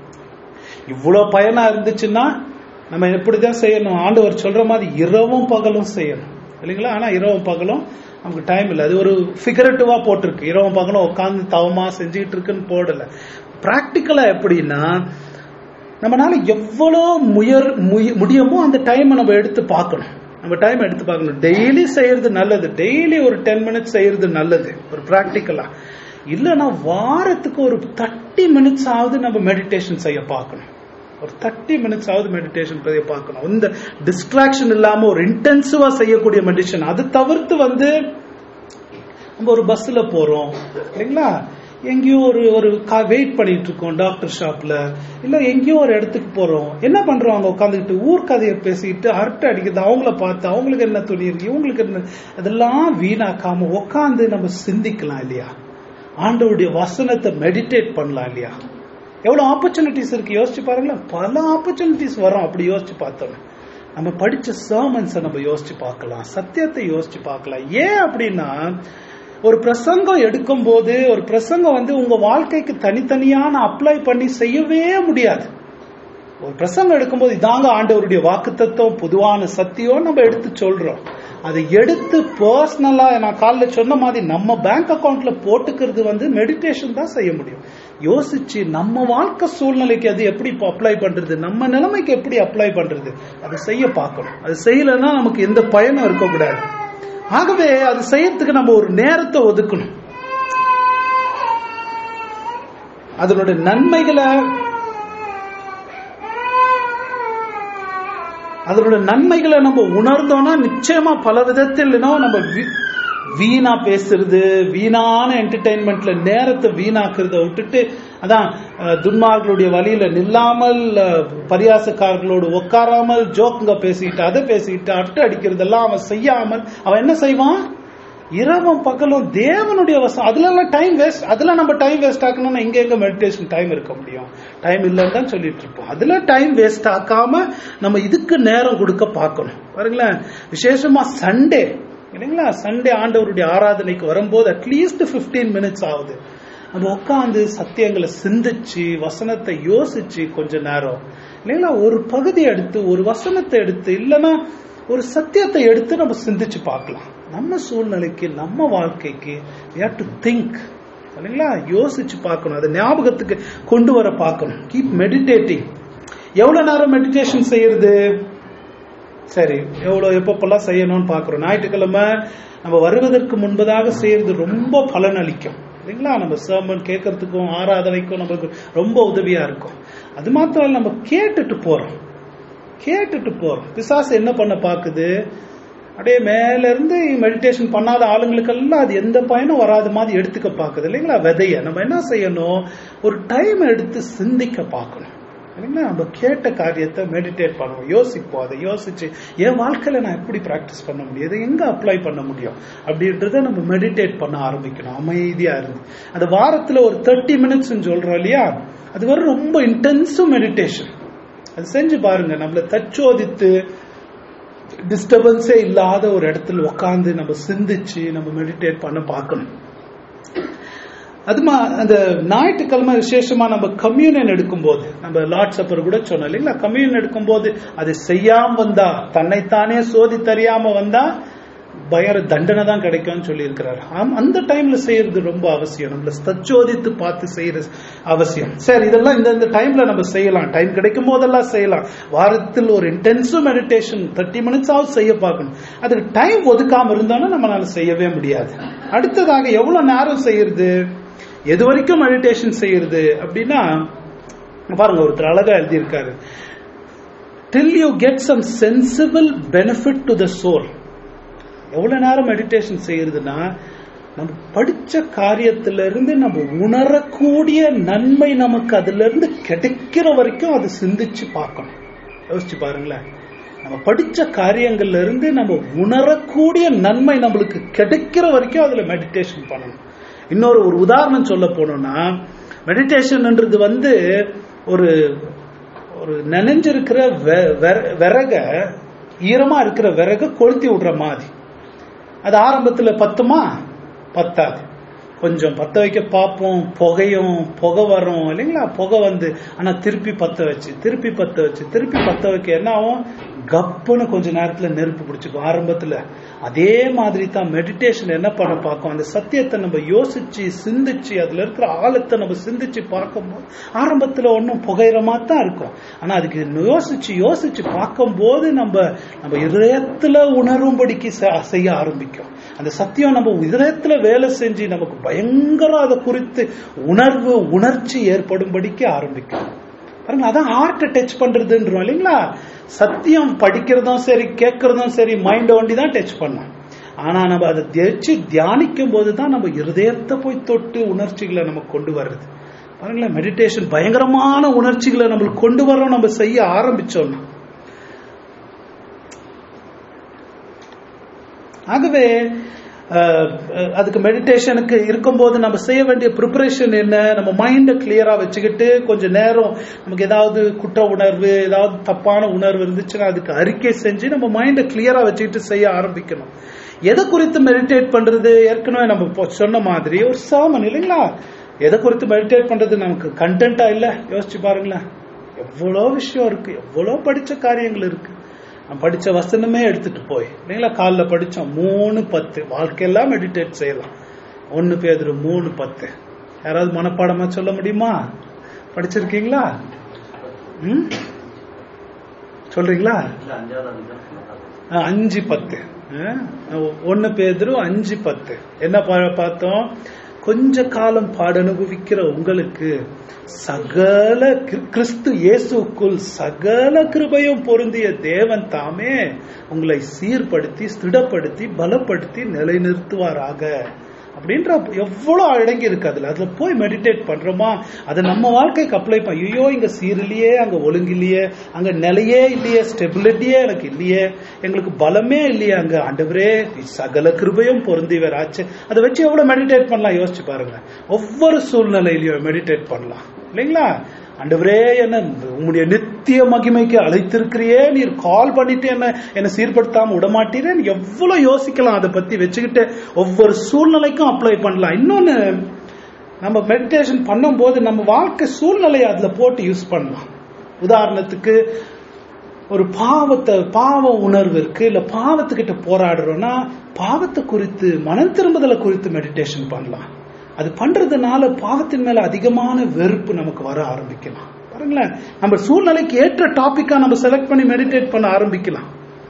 இவ்வளவு பயனா இருந்துச்சுன்னா நம்ம எப்படிதான் செய்யணும் ஆண்டவர் சொல்ற மாதிரி இரவும் பகலும் செய்யணும் இல்லைங்களா ஆனா இரவும் பகலும் நமக்கு டைம் இல்லை அது ஒரு ஃபிகரட்டிவா போட்டிருக்கு இரவும் பகலும் உட்காந்து தவமா செஞ்சுக்கிட்டு இருக்குன்னு போடல பிராக்டிக்கலா எப்படின்னா நம்மளால எவ்வளோ முயர் முடியுமோ அந்த டைமை நம்ம எடுத்து பார்க்கணும் நம்ம டைம் எடுத்து பார்க்கணும் டெய்லி செய்யறது நல்லது டெய்லி ஒரு டென் மினிட்ஸ் செய்யறது நல்லது ஒரு பிராக்டிக்கலா இல்லைன்னா வாரத்துக்கு ஒரு தேர்ட்டி மினிட்ஸ் ஆகுது நம்ம மெடிடேஷன் செய்ய பார்க்கணும் ஒரு தேர்ட்டி மினிட்ஸ் ஆகுது மெடிடேஷன் செய்ய பார்க்கணும் இந்த டிஸ்ட்ராக்ஷன் இல்லாம ஒரு இன்டென்சிவா செய்யக்கூடிய மெடிடேஷன் அது தவிர்த்து வந்து நம்ம ஒரு பஸ்ல போறோம் இல்லைங்களா எங்கேயோ ஒரு ஒரு வெயிட் பண்ணிட்டு இருக்கோம் டாக்டர் ஷாப்ல இல்ல எங்கேயோ ஒரு இடத்துக்கு போறோம் என்ன பண்றோம் அங்க உட்காந்துக்கிட்டு ஊர் கதையை பேசிக்கிட்டு அரட்டை அடிக்கிறது அவங்கள பார்த்து அவங்களுக்கு என்ன துணி இருக்கு இவங்களுக்கு என்ன அதெல்லாம் வீணாக்காம உட்காந்து நம்ம சிந்திக்கலாம் இல்லையா ஆண்டவருடைய வசனத்தை மெடிடேட் பண்ணலாம் இல்லையா எவ்வளவு ஆப்பர்ச்சுனிட்டிஸ் இருக்கு யோசிச்சு பாருங்களேன் பல ஆப்பர்ச்சுனிட்டிஸ் வரும் அப்படி யோசிச்சு பார்த்தோம் நம்ம படிச்ச சர்மன்ஸை நம்ம யோசிச்சு பார்க்கலாம் சத்தியத்தை யோசிச்சு பார்க்கலாம் ஏன் அப்படின்னா ஒரு பிரசங்கம் எடுக்கும் போது ஒரு பிரசங்கம் வந்து உங்க வாழ்க்கைக்கு தனித்தனியான அப்ளை பண்ணி செய்யவே முடியாது ஒரு பிரசங்கம் எடுக்கும்போது இதாங்க ஆண்டவருடைய வாக்கு தத்துவம் பொதுவான சத்தியம் நம்ம எடுத்து சொல்றோம் அதை எடுத்து பர்சனலா நான் காலைல சொன்ன மாதிரி நம்ம பேங்க் அக்கவுண்ட்ல போட்டுக்கிறது வந்து மெடிடேஷன் தான் செய்ய முடியும் யோசிச்சு நம்ம வாழ்க்கை சூழ்நிலைக்கு அது எப்படி அப்ளை பண்றது நம்ம நிலைமைக்கு எப்படி அப்ளை பண்றது அதை செய்ய பார்க்கணும் அது செய்யலன்னா நமக்கு எந்த பயனும் இருக்கக்கூடாது ஆகவே அது செய்யறதுக்கு நம்ம ஒரு நேரத்தை ஒதுக்கணும் அதனுடைய நன்மைகளை அதனோட நன்மைகளை நம்ம உணர்ந்தோம்னா நிச்சயமா பல விதத்தில் இன்னும் நம்ம வீ- வீணா பேசுறது வீணான என்டர்டைன்மெண்ட்ல நேரத்தை வீணாக்குறத விட்டுட்டு அதான் அஹ், துன்மார்களுடைய வழியில நில்லாமல் அஹ், பரியாசக்காரர்களோடு உட்காராமல் ஜோக்குங்க பேசிக்கிட்டு அதை பேசிக்கிட்டு அட்டை அடிக்கிறதெல்லாம் அவன் செய்யாமல் அவன் என்ன செய்வான் இரவும் பகலும் தேவனுடைய வசம் அதுல எல்லாம் டைம் வேஸ்ட் அதுல நம்ம டைம் வேஸ்ட் ஆக்கணும்னா இங்க எங்க மெடிடேஷன் டைம் இருக்க முடியும் டைம் இல்லைன்னு தான் சொல்லிட்டு இருப்போம் அதுல டைம் வேஸ்ட் ஆக்காம நம்ம இதுக்கு நேரம் கொடுக்க பார்க்கணும் பாருங்களேன் விசேஷமா சண்டே இல்லைங்களா சண்டே ஆண்டவருடைய ஆராதனைக்கு வரும்போது அட்லீஸ்ட் 15 மினிட்ஸ் ஆகுது நம்ம உட்காந்து சத்தியங்களை சிந்திச்சு வசனத்தை யோசிச்சு கொஞ்ச நேரம் இல்லைங்களா ஒரு பகுதி எடுத்து ஒரு வசனத்தை எடுத்து இல்லைன்னா ஒரு சத்தியத்தை எடுத்து நம்ம சிந்திச்சு பார்க்கலாம் நம்ம சூழ்நிலைக்கு நம்ம வாழ்க்கைக்கு டு திங்க் இல்லைங்களா யோசிச்சு பார்க்கணும் அதை ஞாபகத்துக்கு கொண்டு வர பார்க்கணும் கீப் மெடிடேட்டிங் எவ்வளவு நேரம் மெடிடேஷன் செய்யறது சரி எவ்வளவு எப்பப்பெல்லாம் செய்யணும்னு பார்க்கிறோம் ஞாயிற்றுக்கிழமை நம்ம வருவதற்கு முன்பதாக செய்யறது ரொம்ப பலனளிக்கும் இல்லைங்களா நம்ம sermon கேட்கறதுக்கும் ஆராதனைக்கும் நமக்கு ரொம்ப உதவியா இருக்கும் அது மாத்திரம் இல்ல, நம்ம கேட்டுட்டு போறோம் கேட்டுட்டு போறோம் பிசாசு என்ன பண்ண பாக்குது அப்படியே மேல இருந்து மெடிடேஷன் பண்ணாத ஆளுங்களுக்கெல்லாம் அது எந்த பயனும் வராத மாதிரி எடுத்துக்க பாக்குது இல்லைங்களா விதைய நம்ம என்ன செய்யணும் ஒரு டைம் எடுத்து சிந்திக்க பார்க்கணும் இல்லைங்களா நம்ம கேட்ட காரியத்தை மெடிடேட் பண்ணுவோம் யோசிப்போம் அதை யோசிச்சு என் வாழ்க்கையில நான் எப்படி பிராக்டிஸ் பண்ண முடியும் இதை எங்க அப்ளை பண்ண முடியும் அப்படின்றத நம்ம மெடிடேட் பண்ண ஆரம்பிக்கணும் அமைதியா இருந்து அந்த வாரத்துல ஒரு தேர்ட்டி மினிட்ஸ் சொல்றோம் இல்லையா அது வரை ரொம்ப இன்டென்சிவ் மெடிடேஷன் அது செஞ்சு பாருங்க நம்மள தச்சோதித்து டிஸ்டர்பன்ஸே இல்லாத ஒரு இடத்துல உட்காந்து நம்ம சிந்திச்சு நம்ம மெடிடேட் பண்ண பார்க்கணும் அதுமா அந்த ஞாயிற்றுக்கிழமை விசேஷமா நம்ம கம்யூனியன் எடுக்கும்போது நம்ம லார்ட் சப்பர் கூட சொன்னோம் இல்லைங்களா கம்யூனியன் எடுக்கும்போது அது செய்யாம வந்தா தன்னைத்தானே சோதி தெரியாம வந்தா பயங்கர தண்டனை தான் கிடைக்கும்னு சொல்லி இருக்கிறார் அந்த டைம்ல செய்யறது ரொம்ப அவசியம் நம்மள தச்சோதித்து பார்த்து செய்யறது அவசியம் சரி இதெல்லாம் இந்த இந்த டைம்ல நம்ம செய்யலாம் டைம் கிடைக்கும் போதெல்லாம் செய்யலாம் வாரத்தில் ஒரு இன்டென்சிவ் மெடிடேஷன் தேர்ட்டி மினிட்ஸ் ஆகுது செய்ய பார்க்கணும் அதுக்கு டைம் ஒதுக்காம இருந்தோம்னா நம்மளால செய்யவே முடியாது அடுத்ததாக எவ்வளவு நேரம் செய்யறது எது வரைக்கும் மெடிடேஷன் செய்யறது அப்படின்னா பாருங்க ஒருத்தர் அழகா எழுதியிருக்காரு till you get some sensible benefit to the soul எவ்வளவு நேரம் மெடிடேஷன் செய்யறதுன்னா நம்ம படிச்ச காரியத்துல இருந்து நம்ம உணரக்கூடிய நன்மை நமக்கு அதுல இருந்து கிடைக்கிற வரைக்கும் அது சிந்திச்சு பார்க்கணும் யோசிச்சு பாருங்களேன் நம்ம படிச்ச காரியங்கள்ல இருந்து நம்ம உணரக்கூடிய நன்மை நம்மளுக்கு கிடைக்கிற வரைக்கும் அதுல மெடிடேஷன் பண்ணணும் இன்னொரு ஒரு உதாரணம் சொல்ல போனோம்னா மெடிடேஷன்ன்றது வந்து ஒரு ஒரு நனைஞ்சிருக்கிற வெ- வெற- விறக ஈரமா இருக்கிற விறக கொளுத்தி விடுற மாதிரி அது ஆரம்பத்துல பத்துமா பத்தாது கொஞ்சம் பத்த வைக்க பார்ப்போம் புகையும் புகை வரும் இல்லைங்களா புகை வந்து ஆனா திருப்பி பத்த வச்சு திருப்பி பத்த வச்சு திருப்பி பத்த வைக்க என்ன ஆகும் கப்புன்னு கொஞ்ச நேரத்துல நெருப்பு பிடிச்சிக்கும் ஆரம்பத்துல அதே மாதிரி தான் மெடிடேஷன் என்ன பண்ண பார்க்கும் அந்த சத்தியத்தை நம்ம யோசிச்சு சிந்திச்சு அதுல இருக்கிற ஆழத்தை நம்ம சிந்திச்சு பார்க்கும்போது ஆரம்பத்துல ஒன்றும் புகையிறமா தான் இருக்கும் ஆனா அதுக்கு யோசிச்சு யோசிச்சு பார்க்கும்போது நம்ம நம்ம இதயத்துல உணரும்படிக்கு செ- செய்ய ஆரம்பிக்கும் அந்த சத்தியம் நம்ம இதயத்துல வேலை செஞ்சு நமக்கு பயங்கர அதை குறித்து உணர்வு உணர்ச்சி ஏற்படும்படிக்கு ஆரம்பிக்கும் பாருங்க அதான் ஹார்ட்டை டச் பண்றதுன்றோம் இல்லைங்களா சத்தியம் படிக்கிறதும் சரி கேட்கறதும் சரி மைண்ட் ஒண்டி தான் டச் பண்ணும் ஆனா நம்ம அதை வச்சு தியானிக்கும் போது தான் நம்ம இருதயத்தை போய் தொட்டு உணர்ச்சிகளை நம்ம கொண்டு வர்றது பாருங்களேன் மெடிடேஷன் பயங்கரமான உணர்ச்சிகளை நம்மளுக்கு கொண்டு வரோம் நம்ம செய்ய ஆரம்பிச்சோம்னா ஆகவே அஹ், அஹ், அதுக்கு மெடிடேஷனுக்கு இருக்கும்போது நம்ம செய்ய வேண்டிய ப்ரிப்பரேஷன் என்ன நம்ம மைண்டை கிளியரா வச்சுக்கிட்டு கொஞ்ச நேரம் நமக்கு ஏதாவது குற்ற உணர்வு ஏதாவது தப்பான உணர்வு இருந்துச்சுன்னா அதுக்கு அறிக்கை செஞ்சு நம்ம மைண்டை கிளியரா வச்சுக்கிட்டு செய்ய ஆரம்பிக்கணும் எதை குறித்து மெடிடேட் பண்றது ஏற்கனவே நம்ம இப்போ சொன்ன மாதிரி ஒரு சாமன் இல்லைங்களா எதை குறித்து மெடிடேட் பண்றது நமக்கு கண்டென்ட்டா இல்ல யோசிச்சு பாருங்களேன் எவ்வளோ விஷயம் இருக்கு எவ்வளோ படிச்ச காரியங்கள் இருக்கு நான் படிச்ச வசனமே எடுத்துட்டு போய் இல்லைங்களா காலைல படிச்சோம் மூணு பத்து வாழ்க்கையெல்லாம் மெடிடேட் செய்யலாம் ஒன்னு பேதுரு மூணு பத்து யாராவது மனப்பாடமா சொல்ல முடியுமா படிச்சிருக்கீங்களா ம் சொல்றீங்களா இல்ல அஞ்சாவது அதிகாரம் ஆ, அஞ்சு பத்து ஒன்னு பேதுரு அஞ்சு பத்து என்ன பா- பார்த்தோம் கொஞ்ச காலம் பாடனுபவிக்கிற உங்களுக்கு சகல கிறிஸ்து- கிறிஸ்து இயேசுக்குள் சகல கிருபையும் பொருந்திய தேவன் தாமே உங்களை சீர்படுத்தி ஸ்திடப்படுத்தி பலப்படுத்தி நிலைநிறுத்துவாராக அப்படின்ற எவ்வளவு அடங்கி இருக்கு அதுல அதுல போய் மெடிடேட் பண்றோமா அதை நம்ம வாழ்க்கைக்கு அப்ளை பண்ண ஐயோ இங்க சீரிலேயே அங்க ஒழுங்கு இல்லையே அங்க நிலையே இல்லையே ஸ்டெபிலிட்டியே எனக்கு இல்லையே எங்களுக்கு பலமே இல்லையே அங்க ஆண்டவரே சகல கிருபையும் பொருந்திவராச்சு அதை வச்சு எவ்வளவு மெடிடேட் பண்ணலாம் யோசிச்சு பாருங்க ஒவ்வொரு சூழ்நிலையிலையும் மெடிடேட் பண்ணலாம் இல்லைங்களா ஆண்டவரே என்ன உம்முடைய நித்திய மகிமைக்கு அழைத்திருக்கிறியே நீர் கால் பண்ணிட்டு என்ன என்ன சீர்படுத்தாம விடமாட்டீரே எவ்வளவு யோசிக்கலாம் அதை பத்தி வச்சுக்கிட்டு ஒவ்வொரு சூழ்நிலைக்கும் அப்ளை பண்ணலாம் இன்னொன்னு நம்ம மெடிடேஷன் பண்ணும்போது நம்ம வாழ்க்கை சூழ்நிலையை அதுல போட்டு யூஸ் பண்ணலாம் உதாரணத்துக்கு ஒரு பாவத்தை பாவ உணர்வு இருக்கு இல்ல பாவத்துக்கிட்ட போராடுறோம்னா பாவத்தை குறித்து மனம் திரும்புதலை குறித்து மெடிடேஷன் பண்ணலாம் அது பண்றதுனால பாவத்தின் மேல அதிகமான வெறுப்பு நமக்கு வர ஆரம்பிக்கலாம் பாருங்களேன் நம்ம சூழ்நிலைக்கு ஏற்ற டாபிக்கா நம்ம செலக்ட் பண்ணி மெடிடேட் பண்ண ஆரம்பிக்கலாம்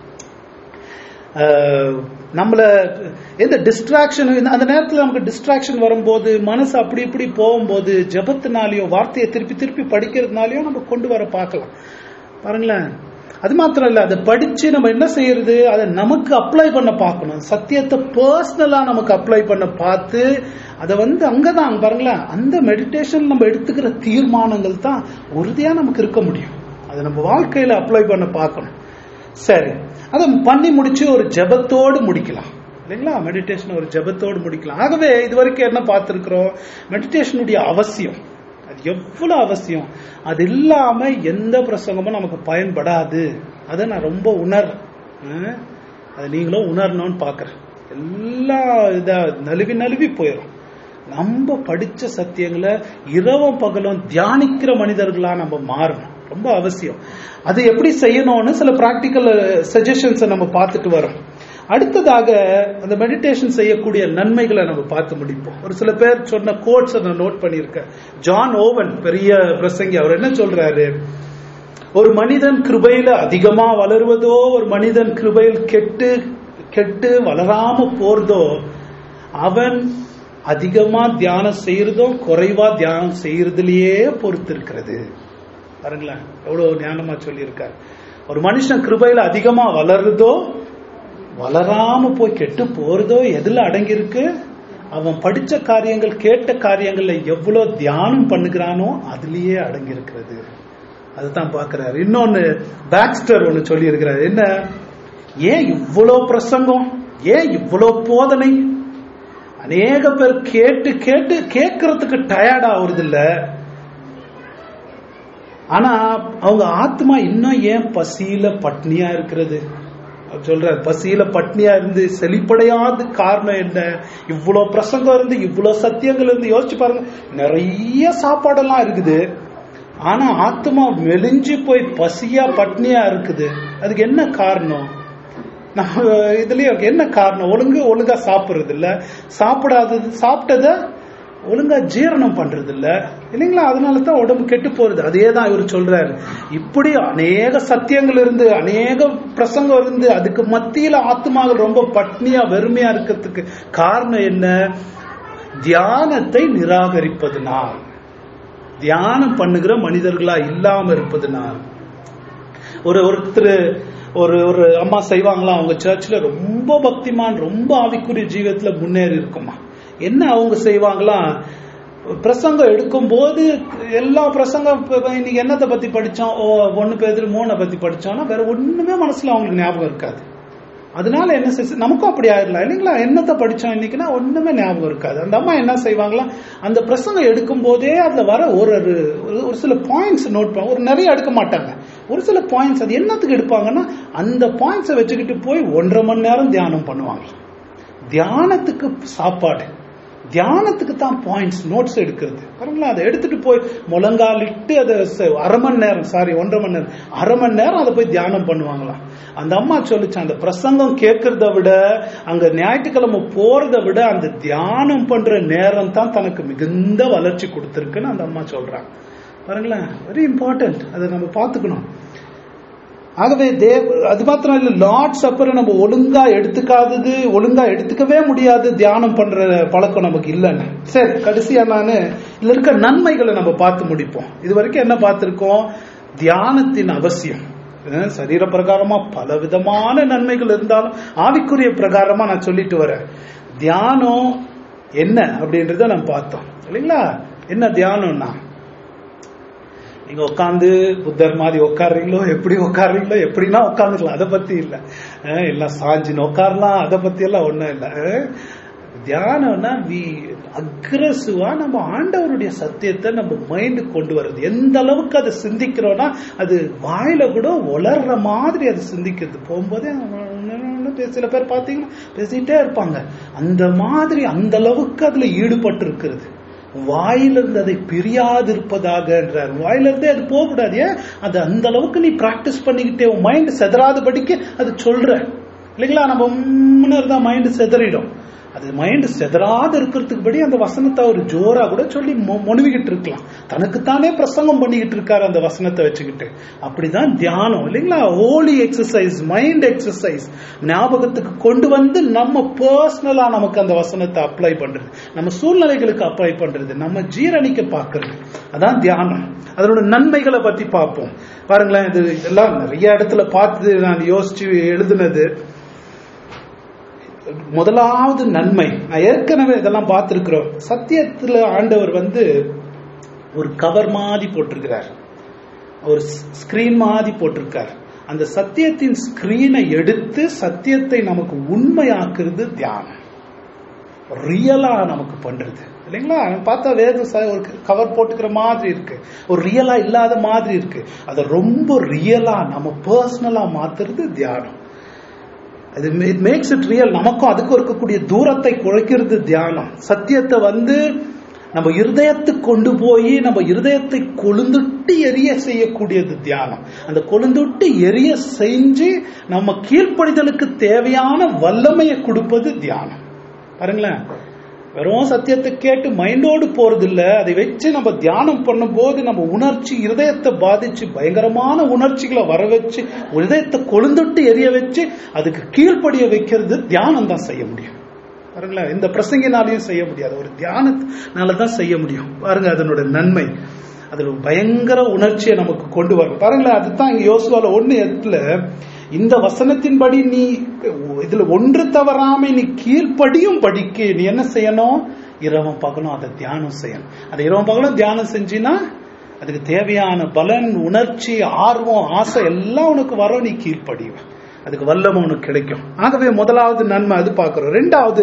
அஹ், நம்மள எந்த டிஸ்ட்ராக்ஷன் அந்த நேரத்தில் நமக்கு டிஸ்ட்ராக்ஷன் வரும்போது மனசு அப்படி இப்படி போகும்போது ஜபத்தினாலையோ வார்த்தையை திருப்பி திருப்பி படிக்கிறதுனாலையோ நம்ம கொண்டு வர பார்க்கலாம் பாருங்களேன் அது மாத்திரம் இல்ல அதை படிச்சு நம்ம என்ன செய்யறது அதை நமக்கு அப்ளை பண்ண பார்க்கணும் சத்தியத்தை பர்சனலா நமக்கு அப்ளை பண்ண பார்த்து அதை வந்து அங்கதான் பாருங்களேன் அந்த மெடிடேஷன் நம்ம எடுத்துக்கிற தீர்மானங்கள் தான் உறுதியா நமக்கு இருக்க முடியும் அதை நம்ம வாழ்க்கையில அப்ளை பண்ண பார்க்கணும் சரி அதை பண்ணி முடிச்சு ஒரு ஜெபத்தோடு முடிக்கலாம் இல்லைங்களா மெடிடேஷன் ஒரு ஜெபத்தோடு முடிக்கலாம் ஆகவே இது வரைக்கும் என்ன பார்த்திருக்கிறோம் மெடிடேஷனுடைய அவசியம் அது எவ்வளவு அவசியம் அது இல்லாம எந்த பிரசங்கமும் நமக்கு பயன்படாது அதை நான் ரொம்ப உணர்றேன் அதை நீங்களும் உணரணும்னு பாக்குறேன் எல்லா இதா நழுவி நழுவி போயிடும் நம்ம படிச்ச சத்தியங்களை இரவும் பகலும் தியானிக்கிற மனிதர்களா நம்ம மாறணும் ரொம்ப அவசியம் அது எப்படி செய்யணும்னு சில பிராக்டிக்கல் சஜஷன்ஸை நம்ம பார்த்துட்டு வரோம் அடுத்ததாக அந்த மெடிடேஷன் செய்யக்கூடிய நன்மைகளை நம்ம பார்த்து முடிப்போம் ஒரு சில பேர் சொன்ன கோட்ஸ் நான் நோட் பண்ணியிருக்கேன் ஜான் ஓவன் பெரிய பிரசங்கி அவர் என்ன சொல்றாரு ஒரு மனிதன் கிருபையில அதிகமா வளருவதோ ஒரு மனிதன் கிருபையில் கெட்டு கெட்டு வளராம போறதோ அவன் அதிகமா தியானம் செய்யறதோ குறைவா தியானம் செய்யறதுலயே பொறுத்து இருக்கிறது பாருங்களேன் எவ்வளவு ஞானமா சொல்லியிருக்காரு ஒரு மனுஷன் கிருபையில அதிகமா வளருதோ வளராம போய் கெட்டு போறதோ எதுல அடங்கியிருக்கு அவன் படிச்ச காரியங்கள் கேட்ட காரியங்கள்ல எவ்வளவு தியானம் பண்ணுகிறானோ அதுலயே அடங்கி இருக்கிறது அதுதான் பாக்குறாரு இன்னொன்னு பேக்ஸ்டர் ஒன்னு சொல்லி இருக்கிறாரு என்ன ஏன் இவ்வளவு பிரசங்கம் ஏன் இவ்வளவு போதனை அநேக பேர் கேட்டு கேட்டு கேட்கறதுக்கு டயர்ட் ஆகுறது இல்ல ஆனா அவங்க ஆத்மா இன்னும் ஏன் பசியில பட்னியா இருக்கிறது அவர் சொல்றார் பசியில பட்னியா இருந்து செழிப்படையாத காரணம் என்ன இவ்வளவு பிரசங்கம் இருந்து இவ்வளவு சத்தியங்கள் இருந்து யோசிச்சு பாருங்க நிறைய சாப்பாடெல்லாம் இருக்குது ஆனா ஆத்மா மெலிஞ்சு போய் பசியா பட்னியா இருக்குது அதுக்கு என்ன காரணம் நம்ம இதுலயே இருக்கு. என்ன காரணம் ஒழுங்கு ஒழுங்கா சாப்பிடுறது இல்ல சாப்பிடாதது சாப்பிட்டத ஒழுங்கா ஜீரணம் பண்றது இல்ல இல்லைங்களா அதனால தான் உடம்பு கெட்டு போறது அதே தான் இவர் சொல்றாரு இப்படி அநேக சத்தியங்கள் இருந்து அநேக பிரசங்கம் இருந்து அதுக்கு மத்தியில ஆத்மாக்கள் ரொம்ப பட்னியா வெறுமையா இருக்கிறதுக்கு காரணம் என்ன தியானத்தை நிராகரிப்பதுனால் தியானம் பண்ணுகிற மனிதர்களா இல்லாம இருப்பதுனால் ஒரு ஒருத்தர் ஒரு ஒரு அம்மா செய்வாங்களாம் அவங்க சர்ச்சில் ரொம்ப பக்திமான் ரொம்ப ஆவிக்குரிய ஜீவத்துல முன்னேறி இருக்குமா என்ன அவங்க செய்வாங்களாம் பிரசங்கம் எடுக்கும் போது எல்லா பிரசங்கம் இப்ப இன்னைக்கு என்னத்தை பத்தி படிச்சோம் ஓ ஒன்னு பேர் மூணை பத்தி படிச்சோம்னா வேற ஒண்ணுமே மனசுல அவங்களுக்கு ஞாபகம் இருக்காது அதனால என்ன செய் நமக்கும் அப்படி ஆயிடலாம் இல்லைங்களா என்னத்தை படிச்சோம் இன்னைக்குன்னா ஒண்ணுமே ஞாபகம் இருக்காது அந்த அம்மா என்ன செய்வாங்களா அந்த பிரசங்கம் எடுக்கும் போதே அதுல வர ஒரு ஒரு ஒரு சில பாயிண்ட்ஸ் நோட் பண்ண ஒரு நிறைய எடுக்க மாட்டாங்க ஒரு சில பாயிண்ட்ஸ் அது என்னத்துக்கு எடுப்பாங்கன்னா அந்த பாயிண்ட்ஸை வச்சுக்கிட்டு போய் ஒன்றரை மணி நேரம் தியானம் பண்ணுவாங்க தியானத்துக்கு சாப்பாடு தியானத்துக்கு தான் பாயிண்ட்ஸ் நோட்ஸ் எடுக்கிறது பாருங்களா அதை எடுத்துட்டு போய் முழங்காலிட்டு அதை ச- அரை மணி நேரம் சாரி ஒன்றரை மணி நேரம் அரை மணி நேரம் அதை போய் தியானம் பண்ணுவாங்களாம் அந்த அம்மா சொல்லுச்சு அந்த பிரசங்கம் கேட்கறத விட அங்க ஞாயிற்றுக்கிழமை போறதை விட அந்த தியானம் பண்ற நேரம் தான் தனக்கு மிகுந்த வளர்ச்சி கொடுத்துருக்குன்னு அந்த அம்மா சொல்றாங்க பாருங்களேன் வெரி இம்பார்ட்டன்ட் அதை நம்ம பார்த்துக்கணும் ஆகவே தேவ் அது மாத்திரம் இல்ல லார்ட் சப்பரை நம்ம ஒழுங்கா எடுத்துக்காதது ஒழுங்கா எடுத்துக்கவே முடியாது தியானம் பண்ற பழக்கம் நமக்கு இல்லைன்னு சரி கடைசியா நானு இதுல இருக்க நன்மைகளை நம்ம பார்த்து முடிப்போம் இது வரைக்கும் என்ன பார்த்திருக்கோம் தியானத்தின் அவசியம் அஹ் சரீர பிரகாரமா பல விதமான நன்மைகள் இருந்தாலும் ஆவிக்குரிய பிரகாரமா நான் சொல்லிட்டு வரேன் தியானம் என்ன அப்படின்றத நம்ம பார்த்தோம் இல்லைங்களா என்ன தியானம்னா நீங்க உட்காந்து புத்தர் மாதிரி உட்காடுறீங்களோ எப்படி உட்காடுறீங்களோ எப்படின்னா உட்காந்துக்கலாம் அதை பத்தி இல்ல அஹ் எல்லாம் சாஞ்சின்னு உட்காரலாம் அதை பத்தி எல்லாம் ஒண்ணும் இல்ல அஹ் தியானம்னா வி அக்ரஸிவா நம்ம ஆண்டவருடைய சத்தியத்தை நம்ம மைண்டு கொண்டு வர்றது எந்த அளவுக்கு அதை சிந்திக்கிறோம்னா அது வாயில கூட வளர்ற மாதிரி அது சிந்திக்கிறது போகும்போதே சில பேர் பாத்தீங்கன்னா பேசிட்டே இருப்பாங்க அந்த மாதிரி அந்த அளவுக்கு அதுல ஈடுபட்டு இருக்கிறது வாயிலிருந்து அதை பிரியாது இருப்பதாகன்றார் வாயிலிருந்தே அது போகக்கூடாது ஏன் அது அந்த அளவுக்கு நீ பிராக்டிஸ் பண்ணிக்கிட்டே உன் மைண்ட் செதறாதபடிக்கு அது சொல்ற இல்லைங்களா நம்ம உம்முன்னு இருந்தா மைண்ட் செதறிடும் அது மைண்ட் செதறாத இருக்கிறதுக்கு படி அந்த வசனத்தை அவர் ஜோரா கூட சொல்லி மொ- மொணுவிக்கிட்டு இருக்கலாம் தனக்குத்தானே பிரசங்கம் பண்ணிக்கிட்டு இருக்காரு அந்த வசனத்தை வச்சுக்கிட்டு அப்படிதான் தியானம் இல்லைங்களா ஹோலி எக்ஸசைஸ் மைண்ட் எக்ஸசைஸ் ஞாபகத்துக்கு கொண்டு வந்து நம்ம பர்சனலா நமக்கு அந்த வசனத்தை அப்ளை பண்றது நம்ம சூழ்நிலைகளுக்கு அப்ளை பண்றது நம்ம ஜீரணிக்க பார்க்கறது அதான் தியானம் அதனோட நன்மைகளை பத்தி பார்ப்போம் பாருங்களேன் இது இதெல்லாம் நிறைய இடத்துல பார்த்து நான் யோசிச்சு எழுதுனது முதலாவது நன்மை நான் ஏற்கனவே இதெல்லாம் பார்த்திருக்கிறோம் சத்தியத்துல ஆண்டவர் வந்து ஒரு கவர் மாதிரி போட்டிருக்கிறார் ஒரு ஸ்கிரீன் மாதிரி போட்டிருக்கார் அந்த சத்தியத்தின் ஸ்கிரீனை எடுத்து சத்தியத்தை நமக்கு உண்மையாக்குறது தியானம் ரியலா நமக்கு பண்றது இல்லைங்களா பார்த்தா வேதம் ச- ஒரு கவர் போட்டுக்கிற மாதிரி இருக்கு ஒரு ரியலா இல்லாத மாதிரி இருக்கு அதை ரொம்ப ரியலா நம்ம பர்சனலா மாத்துறது தியானம் அது இட் மேக்ஸ் இட் ரியல் நமக்கும் அதுக்கும் இருக்கக்கூடிய தூரத்தை குறைக்கிறது தியானம் சத்தியத்தை வந்து நம்ம இருதயத்துக்கு கொண்டு போய் நம்ம இருதயத்தை கொழுந்துட்டு எரிய செய்யக்கூடியது தியானம் அந்த கொழுந்துட்டு எரிய செஞ்சு நம்ம கீழ்ப்படிதலுக்கு தேவையான வல்லமையை கொடுப்பது தியானம் பாருங்களேன் வெறும் சத்தியத்தை கேட்டு மைண்டோடு போறது இல்ல அதை வச்சு நம்ம தியானம் பண்ணும்போது நம்ம உணர்ச்சி இருதயத்தை பாதிச்சு பயங்கரமான உணர்ச்சிகளை வர வச்சு இருதயத்தை கொழுந்துட்டு எரிய வச்சு அதுக்கு கீழ்ப்படிய வைக்கிறது தியானம் தான் செய்ய முடியும் பாருங்களேன் இந்த பிரசங்கினாலையும் செய்ய முடியாது ஒரு தியானத்தினால தான் செய்ய முடியும் பாருங்க அதனோட நன்மை அதுல பயங்கர உணர்ச்சியை நமக்கு கொண்டு வரும் பாருங்களேன் அதுதான் இங்க யோசுவால ஒண்ணு எட்டுல இந்த வசனத்தின்படி நீ இதுல ஒன்று தவறாம நீ கீழ்ப்படியும் படிக்கு நீ என்ன செய்யணும் இரவும் பகலும் அதை தியானம் செய்யணும் அதை இரவும் பகலும் தியானம் செஞ்சினா அதுக்கு தேவையான பலன் உணர்ச்சி ஆர்வம் ஆசை எல்லாம் உனக்கு வரும் நீ கீழ்ப்படிவ அதுக்கு வல்லமை உனக்கு கிடைக்கும் ஆகவே முதலாவது நன்மை அது பார்க்கிறோம் ரெண்டாவது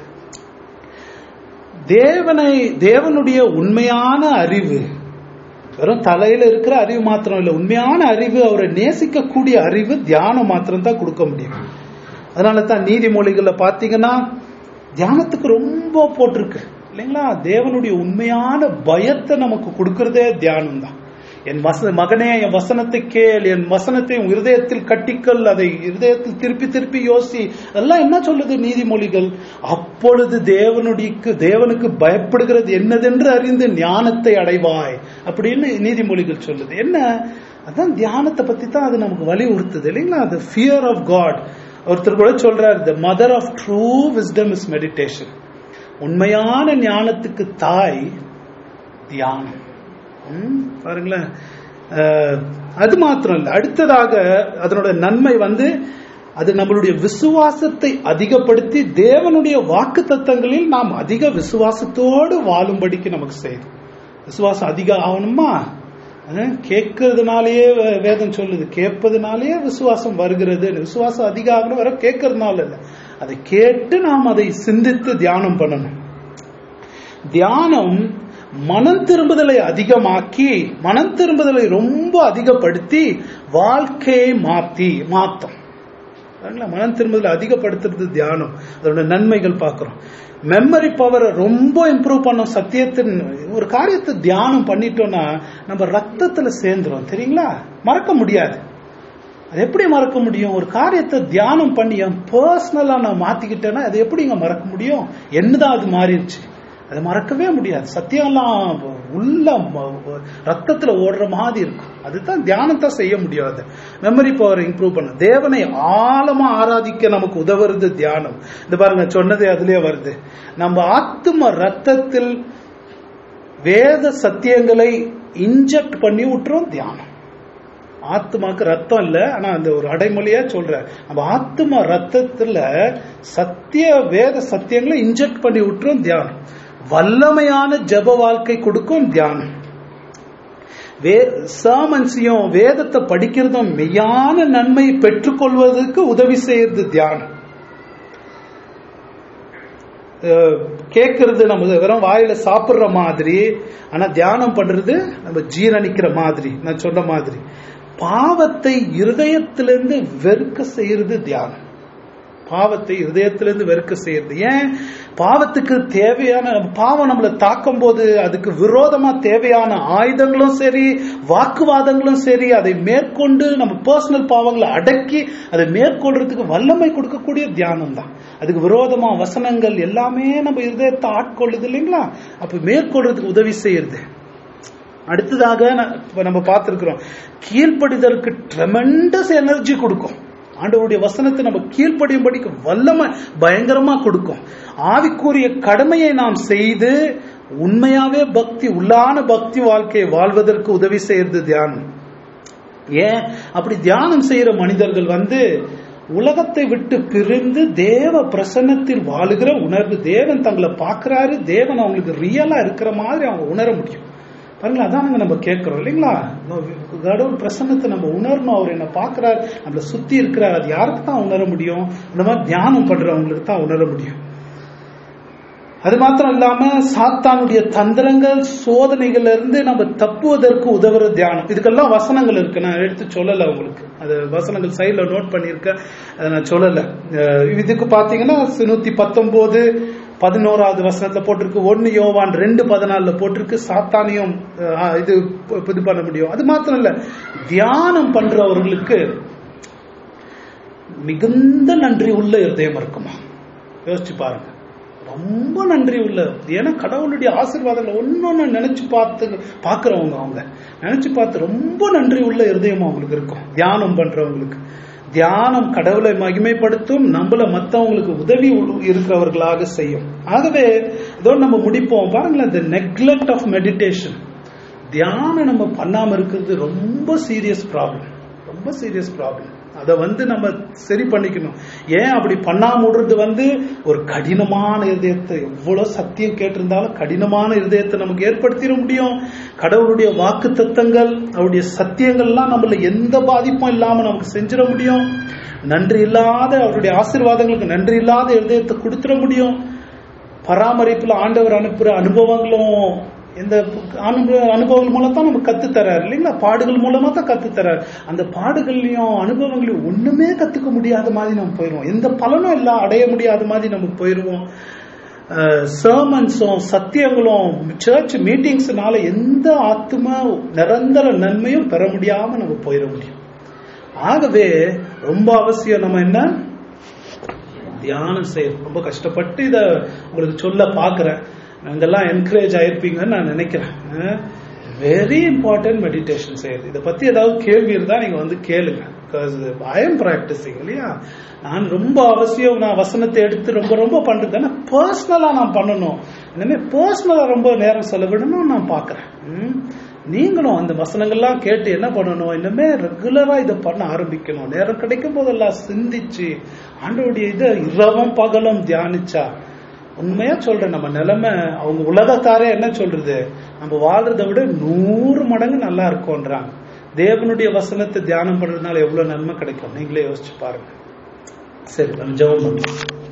தேவனை தேவனுடைய உண்மையான அறிவு வெறும் தலையில இருக்கிற அறிவு மாத்திரம் இல்ல உண்மையான அறிவு அவரை நேசிக்கக்கூடிய அறிவு தியானம் மாத்திரம் தான் கொடுக்க முடியும் அதனால தான் நீதிமொழிகள்ல பாத்தீங்கன்னா தியானத்துக்கு ரொம்ப போட்டிருக்கு இல்லைங்களா தேவனுடைய உண்மையான பயத்தை நமக்கு கொடுக்கறதே தியானம் தான் என் வச மகனே என் வசனத்தை கேள் என் வசனத்தை உன் இருதயத்தில் கட்டிக்கல் அதை இருதயத்தில் திருப்பி திருப்பி யோசி அதெல்லாம் என்ன சொல்லுது நீதிமொழிகள் அப்பொழுது தேவனுடைய தேவனுக்கு பயப்படுகிறது என்னதென்று அறிந்து ஞானத்தை அடைவாய் அப்படின்னு நீதிமொழிகள் சொல்லுது என்ன அதான் தியானத்தை பத்தி தான் அது நமக்கு வலியுறுத்துது இல்லைங்களா அது ஃபியர் ஆஃப் காட் ஒருத்தர் கூட சொல்றாரு the mother of true wisdom is meditation உண்மையான ஞானத்துக்கு தாய் தியானம் ம், பாருங்களேன் அஹ், அது மாத்திரம் இல்ல அடுத்ததாக அதனோட நன்மை வந்து அது நம்மளுடைய விசுவாசத்தை அதிகப்படுத்தி தேவனுடைய வாக்கு தத்தங்களில் நாம் அதிக விசுவாசத்தோடு வாழும்படிக்கு நமக்கு செய்யுது விசுவாசம் அதிகம் ஆகணுமா அஹ், கேட்கறதுனாலயே வே- வேதம் சொல்லுது கேட்பதுனாலயே விசுவாசம் வருகிறது விசுவாசம் அதிகம் ஆகணும் வர கேட்கறதுனால இல்ல அதை கேட்டு நாம் அதை சிந்தித்து தியானம் பண்ணணும் தியானம் மனம் திரும்புதலை அதிகமாக்கி மனம் திரும்புதலை ரொம்ப அதிகப்படுத்தி வாழ்க்கையை மாத்தி மாத்தம் பாருங்களேன், மனம் திரும்புதலை அதிகப்படுத்துறது தியானம் அதோட நன்மைகள் பார்க்கிறோம் மெமரி பவரை ரொம்ப இம்ப்ரூவ் பண்ணும் சத்தியத்தின் ஒரு காரியத்தை தியானம் பண்ணிட்டோம்னா நம்ம ரத்தத்துல சேர்ந்துரும் தெரியுங்களா மறக்க முடியாது அது எப்படி மறக்க முடியும் ஒரு காரியத்தை தியானம் பண்ணி என் பர்சனலா நான் மாத்திக்கிட்டேன்னா அது எப்படிங்க மறக்க முடியும் என்னதான் அது மாறிடுச்சு அதை மறக்கவே முடியாது சத்தியம்லாம் உள்ள ம- ரத்தத்துல ஓடுற மாதிரி இருக்கும் அதுதான் தியானத்தை செய்ய முடியாது மெமரி பவர் இம்ப்ரூவ் பண்ண தேவனை ஆழமா ஆராதிக்க நமக்கு உதவுறது தியானம் இந்த பாருங்க சொன்னதே அதுலயே வருது நம்ம ஆத்தும ரத்தத்தில் வேத சத்தியங்களை இன்ஜெக்ட் பண்ணி விட்டுரும் தியானம் ஆத்மாக்கு ரத்தம் இல்ல ஆனா அந்த ஒரு அடைமொழியா சொல்ற நம்ம ஆத்மா ரத்தத்துல சத்திய வேத சத்தியங்களை இன்ஜெக்ட் பண்ணி விட்டுரும் தியானம் வல்லமையான ஜெப வாழ்க்கை கொடுக்கும் தியானம் வே சாமன்சியம் வேதத்தை படிக்கிறதும் மெய்யான நன்மை பெற்றுக்கொள்வதற்கு உதவி செய்யறது தியானம் அஹ் கேட்கறது நம்ம வெறும் வாயில சாப்பிடுற மாதிரி ஆனா தியானம் பண்றது நம்ம ஜீரணிக்கிற மாதிரி நான் சொன்ன மாதிரி பாவத்தை இருதயத்திலிருந்து வெறுக்க செய்யறது தியானம் பாவத்தை இருதயத்திலிருந்து வெறுக்க செய்யறது ஏன் பாவத்துக்கு தேவையான பாவம் நம்மளை தாக்கும் போது அதுக்கு விரோதமா தேவையான ஆயுதங்களும் சரி வாக்குவாதங்களும் சரி அதை மேற்கொண்டு நம்ம பர்சனல் பாவங்களை அடக்கி அதை மேற்கொள்றதுக்கு வல்லமை கொடுக்கக்கூடிய தியானம் தான் அதுக்கு விரோதமா வசனங்கள் எல்லாமே நம்ம இருதயத்தை ஆட்கொள்ளுது இல்லைங்களா அப்ப மேற்கொள்றதுக்கு உதவி செய்யறது அடுத்ததாக ந- இப்ப நம்ம பார்த்திருக்கிறோம் கீழ்ப்படிதலுக்கு ட்ரெமெண்டஸ் எனர்ஜி கொடுக்கும் ஆண்டவருடைய வசனத்தை நம்ம கீழ்ப்படியும்படிக்கு வல்லமை பயங்கரமா கொடுக்கும் ஆவிக்குரிய கடமையை நாம் செய்து உண்மையாவே பக்தி உள்ளான பக்தி வாழ்க்கையை வாழ்வதற்கு உதவி செய்யறது தியானம் ஏன் அப்படி தியானம் செய்யற மனிதர்கள் வந்து உலகத்தை விட்டு பிரிந்து தேவ பிரசன்னத்தில் வாழுகிற உணர்வு தேவன் தங்களை பார்க்கறாரு தேவன் அவங்களுக்கு ரியலா இருக்கிற மாதிரி அவங்க உணர முடியும் பாருங்களா அதான் நம்ம கேட்கிறோம் இல்லைங்களா கடவுள் பிரசன்னத்தை நம்ம உணரணும் அவர் என்ன பார்க்கறாரு நம்மள சுத்தி இருக்கிறார் அது யாருக்கு தான் உணர முடியும் இந்த மாதிரி தியானம் பண்றவங்களுக்கு தான் உணர முடியும் அது மாத்திரம் இல்லாம சாத்தானுடைய தந்திரங்கள் சோதனைகள்ல இருந்து நம்ம தப்புவதற்கு உதவுற தியானம் இதுக்கெல்லாம் வசனங்கள் இருக்கு நான் எடுத்து சொல்லல உங்களுக்கு அது வசனங்கள் சைட்ல நோட் பண்ணியிருக்கேன் அதை நான் சொல்லல அஹ் இதுக்கு பாத்தீங்கன்னா நூத்தி பத்தொன்பது பதினோராவது வசனத்துல போட்டிருக்கு ஒன்னு யோவான் ரெண்டு பதினாலுல போட்டிருக்கு சாத்தானியம் அஹ், இது இது பண்ண முடியும் அது மாத்திரம் இல்ல தியானம் பண்றவர்களுக்கு மிகுந்த நன்றி உள்ள இருதயம் இருக்குமா யோசிச்சு பாருங்க ரொம்ப நன்றி உள்ள ஏன்னா கடவுளுடைய ஆசீர்வாதங்களை ஒன்னொன்னு நினைச்சு பார்த்து பாக்குறவங்க அவங்க நினைச்சு பார்த்து ரொம்ப நன்றி உள்ள இருதயம் அவங்களுக்கு இருக்கும் தியானம் பண்றவங்களுக்கு தியானம் கடவுளை மகிமைப்படுத்தும் நம்மள மத்தவங்களுக்கு உதவி உ- இருக்கிறவர்களாக செய்யும் ஆகவே இதோட நம்ம முடிப்போம் பாருங்களேன் the neglect ஆஃப் மெடிடேஷன் தியானம் நம்ம பண்ணாம இருக்கிறது ரொம்ப சீரியஸ் ப்ராப்ளம் ரொம்ப சீரியஸ் ப்ராப்ளம் அதை வந்து நம்ம சரி பண்ணிக்கணும் ஏன் அப்படி பண்ணாம விடுறது வந்து ஒரு கடினமான இதயத்தை எவ்வளவு சத்தியம் கேட்டிருந்தாலும் கடினமான இதயத்தை நமக்கு ஏற்படுத்திட முடியும் கடவுளுடைய வாக்கு தத்தங்கள் அவருடைய சத்தியங்கள்லாம் நம்மள எந்த பாதிப்பும் இல்லாம நமக்கு செஞ்சிட முடியும் நன்றி இல்லாத அவருடைய ஆசீர்வாதங்களுக்கு நன்றி இல்லாத இதயத்தை கொடுத்துட முடியும் பராமரிப்புல ஆண்டவர் அனுப்புற அனுபவங்களும் இந்த அனுபவ அனுபவங்கள் மூலம் தான் நம்ம கத்து தர்றாரு இல்லைங்களா பாடுகள் மூலமா தான் கத்து தர்றாரு அந்த பாடுகள்லயும் அனுபவங்களையும் ஒண்ணுமே கத்துக்க முடியாத மாதிரி நம்ம போயிருவோம் எந்த பலனும் இல்ல அடைய முடியாத மாதிரி நம்ம போயிருவோம் சர்மன்ஸும் சத்தியங்களும் சர்ச் மீட்டிங்ஸ்னால எந்த ஆத்ம நிரந்தர நன்மையும் பெற முடியாம நம்ம போயிட முடியும் ஆகவே ரொம்ப அவசியம் நம்ம என்ன தியானம் செய்யணும் ரொம்ப கஷ்டப்பட்டு இத உங்களுக்கு சொல்ல பாக்குறேன் அங்கெல்லாம் என்கரேஜ் ஆயிருப்பீங்கன்னு நான் நினைக்கிறேன் வெரி இம்பார்ட்டன்ட் மெடிடேஷன் செய்யுது இதை பத்தி ஏதாவது கேள்வி இருந்தா நீங்க வந்து கேளுங்க பிகாஸ் ஐ எம் பிராக்டிசிங் இல்லையா நான் ரொம்ப அவசியம் நான் வசனத்தை எடுத்து ரொம்ப ரொம்ப பண்றது ஆனா பர்சனலா நான் பண்ணணும் இனிமே பர்சனலா ரொம்ப நேரம் செலவிடணும் நான் பாக்குறேன் ம். நீங்களும் அந்த வசனங்கள்லாம் கேட்டு என்ன பண்ணணும் இனிமே ரெகுலரா இதை பண்ண ஆரம்பிக்கணும் நேரம் கிடைக்கும் போதெல்லாம் சிந்திச்சு ஆண்டோடைய இதை இரவும் பகலும் தியானிச்சா உண்மையா சொல்றேன் நம்ம நிலைமை அவங்க உலகத்தாரே என்ன சொல்றது நம்ம வாழ்றதை விட நூறு மடங்கு நல்லா இருக்கோன்றாங்க தேவனுடைய வசனத்தை தியானம் பண்றதுனால எவ்வளவு நன்மை கிடைக்கும் நீங்களே யோசிச்சு பாருங்க சரி நம்ம ஜெபம் பண்ணுவோம்